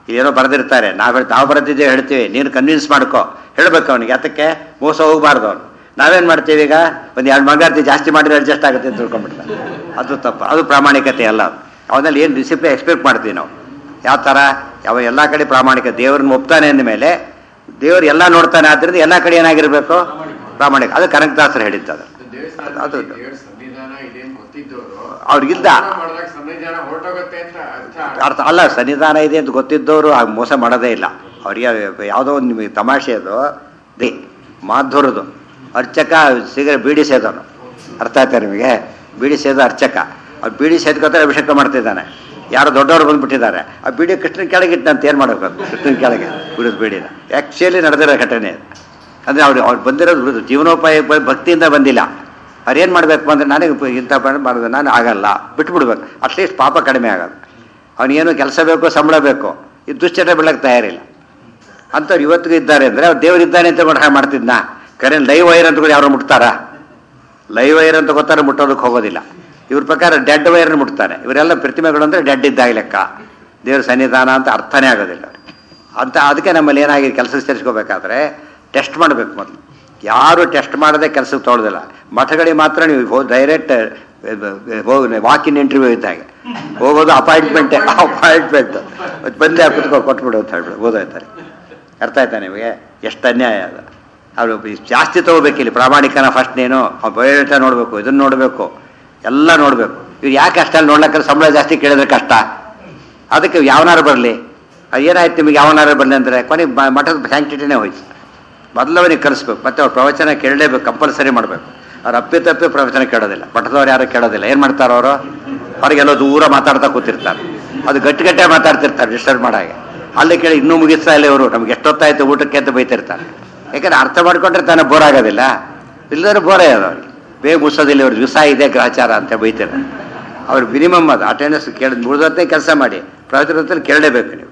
ಏನೋ ಬರೆದಿರ್ತಾರೆ ನಾವು ನಾವು ಬರೆದಿದ್ದೇವೆ ಹೇಳ್ತೀವಿ ನೀನು ಕನ್ವಿನ್ಸ್ ಮಾಡ್ಕೋ ಹೇಳ್ಬೇಕು ಅವನಿಗೆ ಅದಕ್ಕೆ ಮೋಸ ಹೋಗಬಾರ್ದು ಅವನು ನಾವೇನು ಮಾಡ್ತೀವಿ ಈಗ ಒಂದು ಎರಡು ಮಂಗಾರ್ತಿ ಜಾಸ್ತಿ ಮಾಡಿದ್ರೆ ಅಡ್ಜಸ್ಟ್ ಆಗುತ್ತೆ ಅಂತ ತಿಳ್ಕೊಂಡ್ಬಿಡ್ತಾರೆ ಅದು ತಪ್ಪು ಅದು ಪ್ರಾಮಾಣಿಕತೆ ಅಲ್ಲ ಅದು ಅವನಲ್ಲಿ ಏನು ಡಿಸಿಪ್ಲಿನ್ ಎಕ್ಸ್ಪೆಕ್ಟ್ ಮಾಡ್ತೀವಿ ನಾವು ಯಾವ ಥರ ಯಾವ ಎಲ್ಲ ಕಡೆ ಪ್ರಾಮಾಣಿಕ ದೇವ್ರನ್ನ ಒಪ್ತಾನೆ ಅಂದ ಮೇಲೆ ದೇವ್ರು ಎಲ್ಲ ನೋಡ್ತಾನೆ ಆದ್ದರಿಂದ ಎಲ್ಲ ಕಡೆ ಏನಾಗಿರ್ಬೇಕು ಪ್ರಾಮಾಣಿಕ ಅದು ಕನಕದಾಸರು ಹೇಳಿದ್ದದು ದೇವಸ್ಥಾನ ಅದು- ದೇವ್ರ ಸನ್ನಿಧಾನ ಇದೆ ಅಂತ ಗೊತ್ತಿದ್ದವರು ಅವ್ರಿಗಿಲ್ದ ಮಾಡಿದಾಗ ಸನ್ನಿಧಾನ ಹೊರಟೋಗುತ್ತೆ ಅಂತ ಅರ್ಥ ಅರ್ಥ ಅಲ್ಲ ಸನ್ನಿಧಾನ ಇದೆ ಅಂತ ಗೊತ್ತಿದ್ದವರು ಆಗ ಮೋಸ ಮಾಡೋದೇ ಇಲ್ಲ ಅವರಿಗೆ ಯಾವುದೋ ಒಂದು ನಿಮಗೆ ತಮಾಷೆ ಅದು ದೇ ಮಾಧುರದು ಅರ್ಚಕ ಸಿಗರೆ ಬೀಡಿ ಸೇದವನು ಅರ್ಥ ಆಯ್ತಾ ನಿಮಗೆ ಬೀಡಿ ಸೇದ ಅರ್ಚಕ ಅವ್ರು ಬೀಡಿ ಸೇದ್ಕೋತಾರೆ ಅಭಿಷೇಕ ಮಾಡ್ತಿದ್ದಾನೆ ಯಾರೋ ದೊಡ್ಡವರು ಬಂದ್ಬಿಟ್ಟಿದ್ದಾರೆ ಆ ಬೀಡಿ ಕೃಷ್ಣನ ಕೆಳಗೆ ಇಟ್ಟಂತ ಏನು ಮಾಡಬೇಕು ಅದು ಕೃಷ್ಣನ ಕೆಳಗೆ ಬಿಡೋದು ಬೀಡಿನ ಆ್ಯಕ್ಚುಲಿ ನಡೆದಿರೋ ಘಟನೆ ಅದು ಅಂದರೆ ಅವ್ರು ಅವ್ರು ಬಂದಿರೋದು ಬಿಡೋದು ಜೀವನೋಪಾಯ ಬ- ಭಕ್ತಿಯಿಂದ ಬಂದಿಲ್ಲ ಅವ್ರು ಏನು ಮಾಡಬೇಕು ಅಂದರೆ ನನಗೆ ಪ- ಇಂಥ ಮಾಡಿದ್ರೆ ನಾನು ಆಗಲ್ಲ ಬಿಟ್ಬಿಡ್ಬೇಕು ಅಟ್ಲೀಸ್ಟ್ ಪಾಪ ಕಡಿಮೆ ಆಗೋದು ಅವನಿಗೇನು ಕೆಲಸ ಬೇಕು ಸಂಬಳ ಬೇಕು ಈ ದುಶ್ಚಟ ಬಿಡಕ್ಕೆ ತಯಾರಿಲ್ಲ ಅಂಥವ್ರು ಇವತ್ತಿಗೂ ಇದ್ದಾರೆ ಅಂದರೆ ಅವ್ರು ದೇವರಿದ್ದಾನೆ ಅಂತ ಕೂಡ ಹಾಗೆ ಮಾಡ್ತಿದ್ನ ಕರೆ ಲೈವ್ ವೈರ್ ಅಂತ ಕೂಡ ಯಾರು ಮುಟ್ತಾರಾ ಲೈವ್ ವೈರ್ ಅಂತ ಗೊತ್ತಾರೆ ಮುಟ್ಟೋದಕ್ಕೆ ಹೋಗೋದಿಲ್ಲ ಇವ್ರ ಪ್ರಕಾರ ಡೆಡ್ ವೈರ್ನ ಮುಟ್ತಾರೆ ಇವರೆಲ್ಲ ಪ್ರತಿಮೆಗಳು ಅಂದರೆ ಡೆಡ್ ಇದ್ದಾಗ ಲೆಕ್ಕ ದೇವ್ರ ಸನ್ನಿಧಾನ ಅಂತ ಅರ್ಥನೇ ಆಗೋದಿಲ್ಲ ಅವ್ರಿಗೆ. ಅಂತ ಅದಕ್ಕೆ ನಮ್ಮಲ್ಲಿ ಏನಾಗಿದೆ ಕೆಲಸಕ್ಕೆ ಸೇರಿಸ್ಕೋಬೇಕಾದ್ರೆ ಟೆಸ್ಟ್ ಮಾಡಬೇಕು ಮೊದಲು ಯಾರು ಟೆಸ್ಟ್ ಮಾಡದೆ ಕೆಲಸಕ್ಕೆ ತೊಗೊಳೋದಿಲ್ಲ ಮಠಗಳಿಗೆ ಮಾತ್ರ ನೀವು ಹೋಗಿ ಡೈರೆಕ್ಟ್ ಹೋಗಿ ವಾಕ್ ಇನ್ ಇಂಟರ್ವ್ಯೂ ಇದ್ದಾಗೆ ಹೋಗೋದು ಅಪಾಯಿಂಟ್ಮೆಂಟ್ ಅಪಾಯಿಂಟ್ಮೆಂಟ್ ಬಂದೆ ಕುತ್ಕೊ ಕೊಟ್ಬಿಡು ಅಂತ ಹೇಳ್ಬಿಡು ಓದೋಯ್ತಾರೆ ಅರ್ಥ ಆಯ್ತಾ ನಿಮಗೆ ಎಷ್ಟು ಅನ್ಯಾಯ ಅದು ಅವರು ಜಾಸ್ತಿ ತೊಗೋಬೇಕಿಲ್ಲಿ ಪ್ರಾಮಾಣಿಕನ ಫಸ್ಟ್ ನೀನು ಅವ್ನು ಬಯೋಡೇಟಾ ನೋಡಬೇಕು ಇದನ್ನು ನೋಡಬೇಕು ಎಲ್ಲ ನೋಡಬೇಕು ಇವ್ರು ಯಾಕೆ ಅಷ್ಟಲ್ಲಿ ನೋಡ್ಲಕ್ಕ ಸಂಬಳ ಜಾಸ್ತಿ ಕೇಳಿದ್ರೆ ಕಷ್ಟ ಅದಕ್ಕೆ ಯಾವನಾರು ಬರಲಿ ಅದು ಏನಾಯ್ತು ನಿಮಗೆ ಯಾವನಾರು ಬರಲಿ ಅಂದರೆ ಕೊನೆಗೆ ಮ- ಮಠದ ಸ್ಯಾಂಕ್ಟಿಟಿನೇ ಹೋಯ್ತು ಮೊದಲವನಿಗೆ ಕಲಿಸ್ಬೇಕು ಮತ್ತೆ ಅವ್ರ ಪ್ರವಚನ ಕೇಳಲೇಬೇಕು ಕಂಪಲ್ಸರಿ ಮಾಡಬೇಕು ಅವ್ರು ಅಪ್ಪಿ ತಪ್ಪಿ ಪ್ರವಚನ ಕೇಳೋದಿಲ್ಲ ಮಠದವ್ರು ಯಾರು ಕೇಳೋದಿಲ್ಲ ಏನು ಮಾಡ್ತಾರೆ ಅವರು ಅವ್ರಿಗೆಲ್ಲೋ ದೂರ ಮಾತಾಡ್ತಾ ಕೂತಿರ್ತಾರೆ ಅದು ಗಟ್ಟಿ ಗಟ್ಟೆ ಮಾತಾಡ್ತಿರ್ತಾರೆ ಡಿಸ್ಟರ್ಬ್ ಮಾಡಾಗೆ ಅಲ್ಲಿ ಕೇಳಿ ಇನ್ನೂ ಮುಗಿಸ್ತಾ ಇಲ್ಲ ಇವರು ನಮ್ಗೆ ಎಷ್ಟೊತ್ತಾಯ್ತು ಊಟಕ್ಕೆ ಅಂತ ಬೈತಿರ್ತಾರೆ ಯಾಕಂದ್ರೆ ಅರ್ಥ ಮಾಡ್ಕೊಂಡ್ರೆ ತಾನೇ ಬೋರ್ ಆಗೋದಿಲ್ಲ ಇಲ್ಲದ್ರೆ ಬೋರೇ ಅದು ಅವ್ರಿಗೆ ಬೇಗ ಮುಗಿಸೋದಿಲ್ಲ ಇವ್ರು ದಿವಸ ಇದೆ ಗ್ರಾಚಾರ ಅಂತ ಬೈತಾರೆ ಅವ್ರು ಮಿನಿಮಮ್ ಅದು ಅಟೆಂಡೆನ್ಸ್ ಕೇಳಿದ್ ಮುಗಿದೊತ್ತೇ ಕೆಲಸ ಮಾಡಿ ಪ್ರವಚನ ಕೇಳಲೇಬೇಕು ನೀವು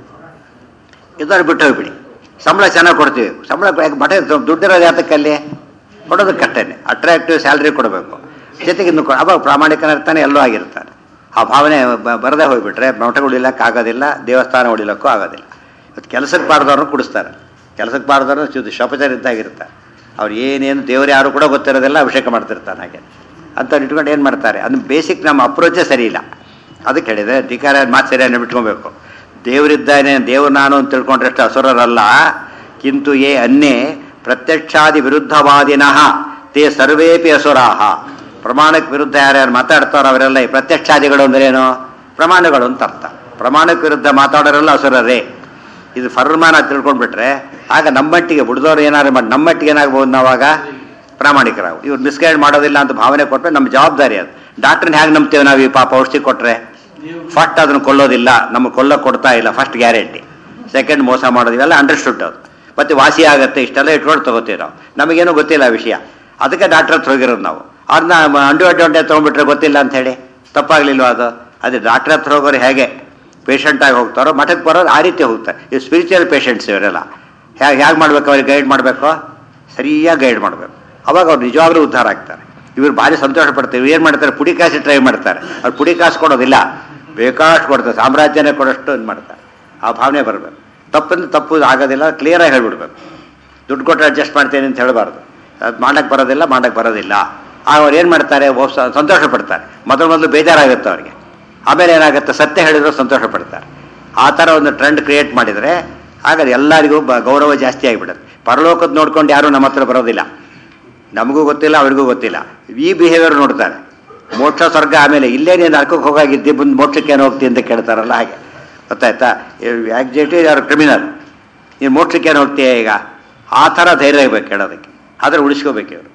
ಇದನ್ನು ಬಿಟ್ಟು ಹೋಗ್ಬಿಡಿ ಸಂಬಳ ಚೆನ್ನಾಗಿ ಕೊಡ್ತೀವಿ ಸಂಬಳ ಯಾಕೆ ಮಠ ದುಡ್ಡಿರೋದು ಯಾತಕ್ಕಲ್ಲಿ ಕೊಡೋದಕ್ಕೆ ಕಷ್ಟನೇ ಅಟ್ರಾಕ್ಟಿವ್ ಸ್ಯಾಲ್ರಿ ಕೊಡಬೇಕು ಜೊತೆಗೆ ಇನ್ನು ಕೊ- ಅವಾಗ ಪ್ರಾಮಾಣಿಕನಿರ್ತಾನೆ ಎಲ್ಲೋ ಆಗಿರ್ತಾನೆ ಆ ಭಾವನೆ ಬ- ಬರದೇ ಹೋಗ್ಬಿಟ್ರೆ ಮಠ ಉಳಿಲಕ್ಕೆ ಆಗೋದಿಲ್ಲ ದೇವಸ್ಥಾನ ಉಳಿಲಕ್ಕೂ ಆಗೋದಿಲ್ಲ ಇವತ್ತು ಕೆಲಸಕ್ಕೆ ಬಾರ್ದವ್ರನ್ನ ಕುಡಿಸ್ತಾರೆ ಕೆಲಸಕ್ಕೆ ಬಾರ್ದವ್ರನ್ನ ಚುದ್ದು ಶಪಚಾರ ಇದ್ದಾಗಿರ್ತಾರೆ ಅವ್ರು ಏನೇನು ದೇವ್ರು ಯಾರು ಕೂಡ ಗೊತ್ತಿರೋದಿಲ್ಲ ಅಭಿಷೇಕ ಮಾಡ್ತಿರ್ತಾನೆ ಹಾಗೆ ಅಂಥವ್ರು ಇಟ್ಕೊಂಡು ಏನು ಮಾಡ್ತಾರೆ ಅದು ಬೇಸಿಕ್ ನಮ್ಮ ಅಪ್ರೋಚೇ ಸರಿ ಇಲ್ಲ ಅದಕ್ಕೆ ಹೇಳಿದೆ ಧಿಕಾರ ಮಾತು ಸರಿಯಾಗಿ ಬಿಟ್ಕೊಬೇಕು ದೇವರಿದ್ದಾನೆ ದೇವ್ರು ನಾನು ಅಂತ ತಿಳ್ಕೊಂಡ್ರಷ್ಟು ಅಸುರರಲ್ಲ ಕಿಂತು ಏ ಅನ್ನೇ ಪ್ರತ್ಯಕ್ಷಾದಿ ವಿರುದ್ಧವಾದಿನಃ ತೇ ಸರ್ವೇಪಿ ಅಸುರಾಹ ಪ್ರಮಾಣಕ್ಕೆ ವಿರುದ್ಧ ಯಾರ್ಯಾರು ಮಾತಾಡ್ತಾರೋ ಅವರೆಲ್ಲ ಈ ಪ್ರತ್ಯಕ್ಷಾದಿಗಳು ಅಂದ್ರೆ ಏನು ಪ್ರಮಾಣಗಳು ಅಂತ ಅರ್ಥ ಪ್ರಮಾಣಕ್ಕೆ ವಿರುದ್ಧ ಮಾತಾಡೋರೆಲ್ಲ ಅಸುರರೇ ಇದು ಫರ್ಮಾನ ತಿಳ್ಕೊಂಡ್ಬಿಟ್ರೆ ಆಗ ನಮ್ಮಟ್ಟಿಗೆ ಬಿಡ್ದವ್ರು ಏನಾದ್ರು ಮಾಡಿ ನಮ್ಮಟ್ಟಿಗೆ ಏನಾಗ್ಬೋದು ನಾವಾಗ ಪ್ರಾಮಾಣಿಕರಾಗು ಇವ್ರು ಮಿಸ್ಗೈಡ್ ಮಾಡೋದಿಲ್ಲ ಅಂತ ಭಾವನೆ ಕೊಟ್ಟರೆ ನಮ್ಮ ಜವಾಬ್ದಾರಿ ಅದು ಡಾಕ್ಟ್ರನ್ನ ಹೇಗೆ ನಂಬ್ತೇವೆ ನಾವು ಈ ಪಾಪ ಔಷಧಿ ಕೊಟ್ಟರೆ ಫಸ್ಟ್ ಅದನ್ನು ಕೊಲ್ಲೋದಿಲ್ಲ ನಮಗೆ ಕೊಲ್ಲ ಕೊಡ್ತಾ ಇಲ್ಲ ಫಸ್ಟ್ ಗ್ಯಾರಂಟಿ ಸೆಕೆಂಡ್ ಮೋಸ ಮಾಡೋದು ಇವೆಲ್ಲ ಅಂಡರ್ಸ್ಟುಡ್ ಅದು ಮತ್ತೆ ವಾಸಿ ಆಗುತ್ತೆ ಇಷ್ಟೆಲ್ಲ ಇಟ್ಕೊಂಡು ತಗೋತೀವಿ ನಾವು ನಮಗೇನು ಗೊತ್ತಿಲ್ಲ ಆ ವಿಷಯ ಅದಕ್ಕೆ ಡಾಕ್ಟರ್ ಹತ್ರ ಹೋಗಿರೋದು ನಾವು ಅವ್ರನ್ನ ಅಂಡು ಅಡ್ಡೊಂಡೆ ತೊಗೊಂಡ್ಬಿಟ್ರೆ ಗೊತ್ತಿಲ್ಲ ಅಂತ ಹೇಳಿ ತಪ್ಪಾಗ್ಲಿಲ್ವ ಅದು ಅದೇ ಡಾಕ್ಟರ್ ಹತ್ರ ಹೋಗೋರು ಹೇಗೆ ಪೇಷಂಟಾಗಿ ಹೋಗ್ತಾರೋ ಮಠಕ್ಕೆ ಬರೋರು ಆ ರೀತಿ ಹೋಗ್ತಾರೆ ಈ ಸ್ಪಿರಿಚುವಲ್ ಪೇಷಂಟ್ಸ್ ಇವರೆಲ್ಲ ಹೇಗೆ ಹೇಗೆ ಮಾಡ್ಬೇಕು ಅವ್ರಿಗೆ ಗೈಡ್ ಮಾಡಬೇಕು ಸರಿಯಾಗಿ ಗೈಡ್ ಮಾಡಬೇಕು ಅವಾಗ ಅವ್ರು ನಿಜವಾಗ್ಲೂ ಉದ್ಧಾರ ಆಗ್ತಾರೆ ಇವ್ರು ಭಾರಿ ಸಂತೋಷ ಪಡ್ತಾರೆ ಏನು ಮಾಡ್ತಾರೆ ಪುಡಿ ಕಾಸು ಟ್ರೈ ಮಾಡ್ತಾರೆ ಅವ್ರು ಪುಡಿ ಕಾಸು ಕೊಡೋದಿಲ್ಲ ಬೇಕಾಷ್ಟು ಕೊಡ್ತಾರೆ ಸಾಮ್ರಾಜ್ಯನೇ ಕೊಡೋಷ್ಟು ಇದು ಮಾಡ್ತಾರೆ ಆ ಭಾವನೆ ಬರಬೇಕು ತಪ್ಪಂದ್ರೆ ತಪ್ಪು ಆಗೋದಿಲ್ಲ ಕ್ಲಿಯರಾಗಿ ಹೇಳ್ಬಿಡ್ಬೇಕು ದುಡ್ಡು ಕೊಟ್ಟರೆ ಅಡ್ಜಸ್ಟ್ ಮಾಡ್ತೇನೆ ಅಂತ ಹೇಳಬಾರ್ದು ಅದು ಮಾಡಕ್ಕೆ ಬರೋದಿಲ್ಲ ಮಾಡಕ್ಕೆ ಬರೋದಿಲ್ಲ ಆಗ ಅವ್ರು ಏನು ಮಾಡ್ತಾರೆ ಒಬ್ಬ ಸ- ಸಂತೋಷ ಪಡ್ತಾರೆ ಮೊದಲು ಮೊದಲು ಬೇಜಾರಾಗುತ್ತೆ ಅವ್ರಿಗೆ ಆಮೇಲೆ ಏನಾಗುತ್ತೆ ಸತ್ಯ ಹೇಳಿದ್ರು ಸಂತೋಷ ಪಡ್ತಾರೆ ಆ ಥರ ಒಂದು ಟ್ರೆಂಡ್ ಕ್ರಿಯೇಟ್ ಮಾಡಿದರೆ ಆಗ ಅದು ಎಲ್ಲರಿಗೂ ಬ ಗೌರವ ಜಾಸ್ತಿ ಆಗಿಬಿಡುತ್ತೆ ಪರಲೋಕದ ನೋಡ್ಕೊಂಡು ಯಾರೂ ನಮ್ಮ ಹತ್ರ ಬರೋದಿಲ್ಲ ನಮಗೂ ಗೊತ್ತಿಲ್ಲ ಅವ್ರಿಗೂ ಗೊತ್ತಿಲ್ಲ ಈ ಬಿಹೇವಿಯರ್ ನೋಡ್ತಾರೆ ಮೋಕ್ಷ ಸ್ವರ್ಗ ಆಮೇಲೆ ಇಲ್ಲೇ ನೀನು ನರ್ಕಕ್ಕೆ ಹೋಗಾಗಿದ್ದಿ ಬಂದು ಮೋಕ್ಷಕ್ಕೆ ಏನು ಹೋಗ್ತಿ ಅಂತ ಕೇಳ್ತಾರಲ್ಲ ಹಾಗೆ ಗೊತ್ತಾಯ್ತಾ ಆಕ್ಸಿಡೆಂಟ್ ಯಾರು ಕ್ರಿಮಿನಲ್ ನೀನು ಮೋಕ್ಷಕ್ಕೆ ಏನು ಹೋಗ್ತೀಯ ಈಗ ಆ ಥರ ಧೈರ್ಯ ಇರಬೇಕು ಕೇಳೋದಕ್ಕೆ ಆದರೆ ಉಳಿಸ್ಕೋಬೇಕು ಇವರು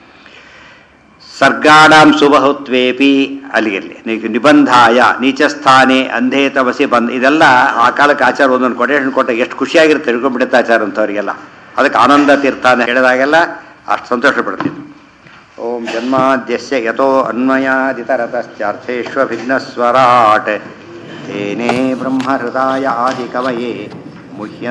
ಸರ್ಗಾಣಾಂ ಸುಬಹುತ್ವೇಪಿ ಅಲ್ಲಿಗಿರಲಿ ನೀವು ನಿಬಂಧಾಯ ನೀಚಸ್ಥಾನೆ ಅಂಧೇ ತಪಸಿ ಬಂದ್ ಇದೆಲ್ಲ ಆ ಕಾಲಕ್ಕೆ ಆಚಾರ ಒಂದೊಂದು ಕೊಟೇಶನ್ ಕೊಟ್ಟ ಎಷ್ಟು ಖುಷಿಯಾಗಿರುತ್ತೆ ತಿಳ್ಕೊಂಡ್ಬಿಡುತ್ತೆ ಆಚಾರ ಅಂತವರಿಗೆಲ್ಲ ಅದಕ್ಕೆ ಆನಂದ ತೀರ್ಥ ಅಂತ ಹೇಳಿದಾಗೆಲ್ಲ ಅಷ್ಟು ಸಂತೋಷ ಪಡ್ತಿದ್ರು ಓಂ ಜನ್ಮಾದ್ಯಸ್ಯ ಯಥೋ ಅನ್ವಯಾದಿತರತಶ್ಚಾರ್ಥೇಷ್ವಭಿಘ್ನಸ್ವರಾಟ್ ತೇನೇ ಬ್ರಹ್ಮಹೃದಾಯ ಆದಿಕವಯೇ ಮುಹ್ಯ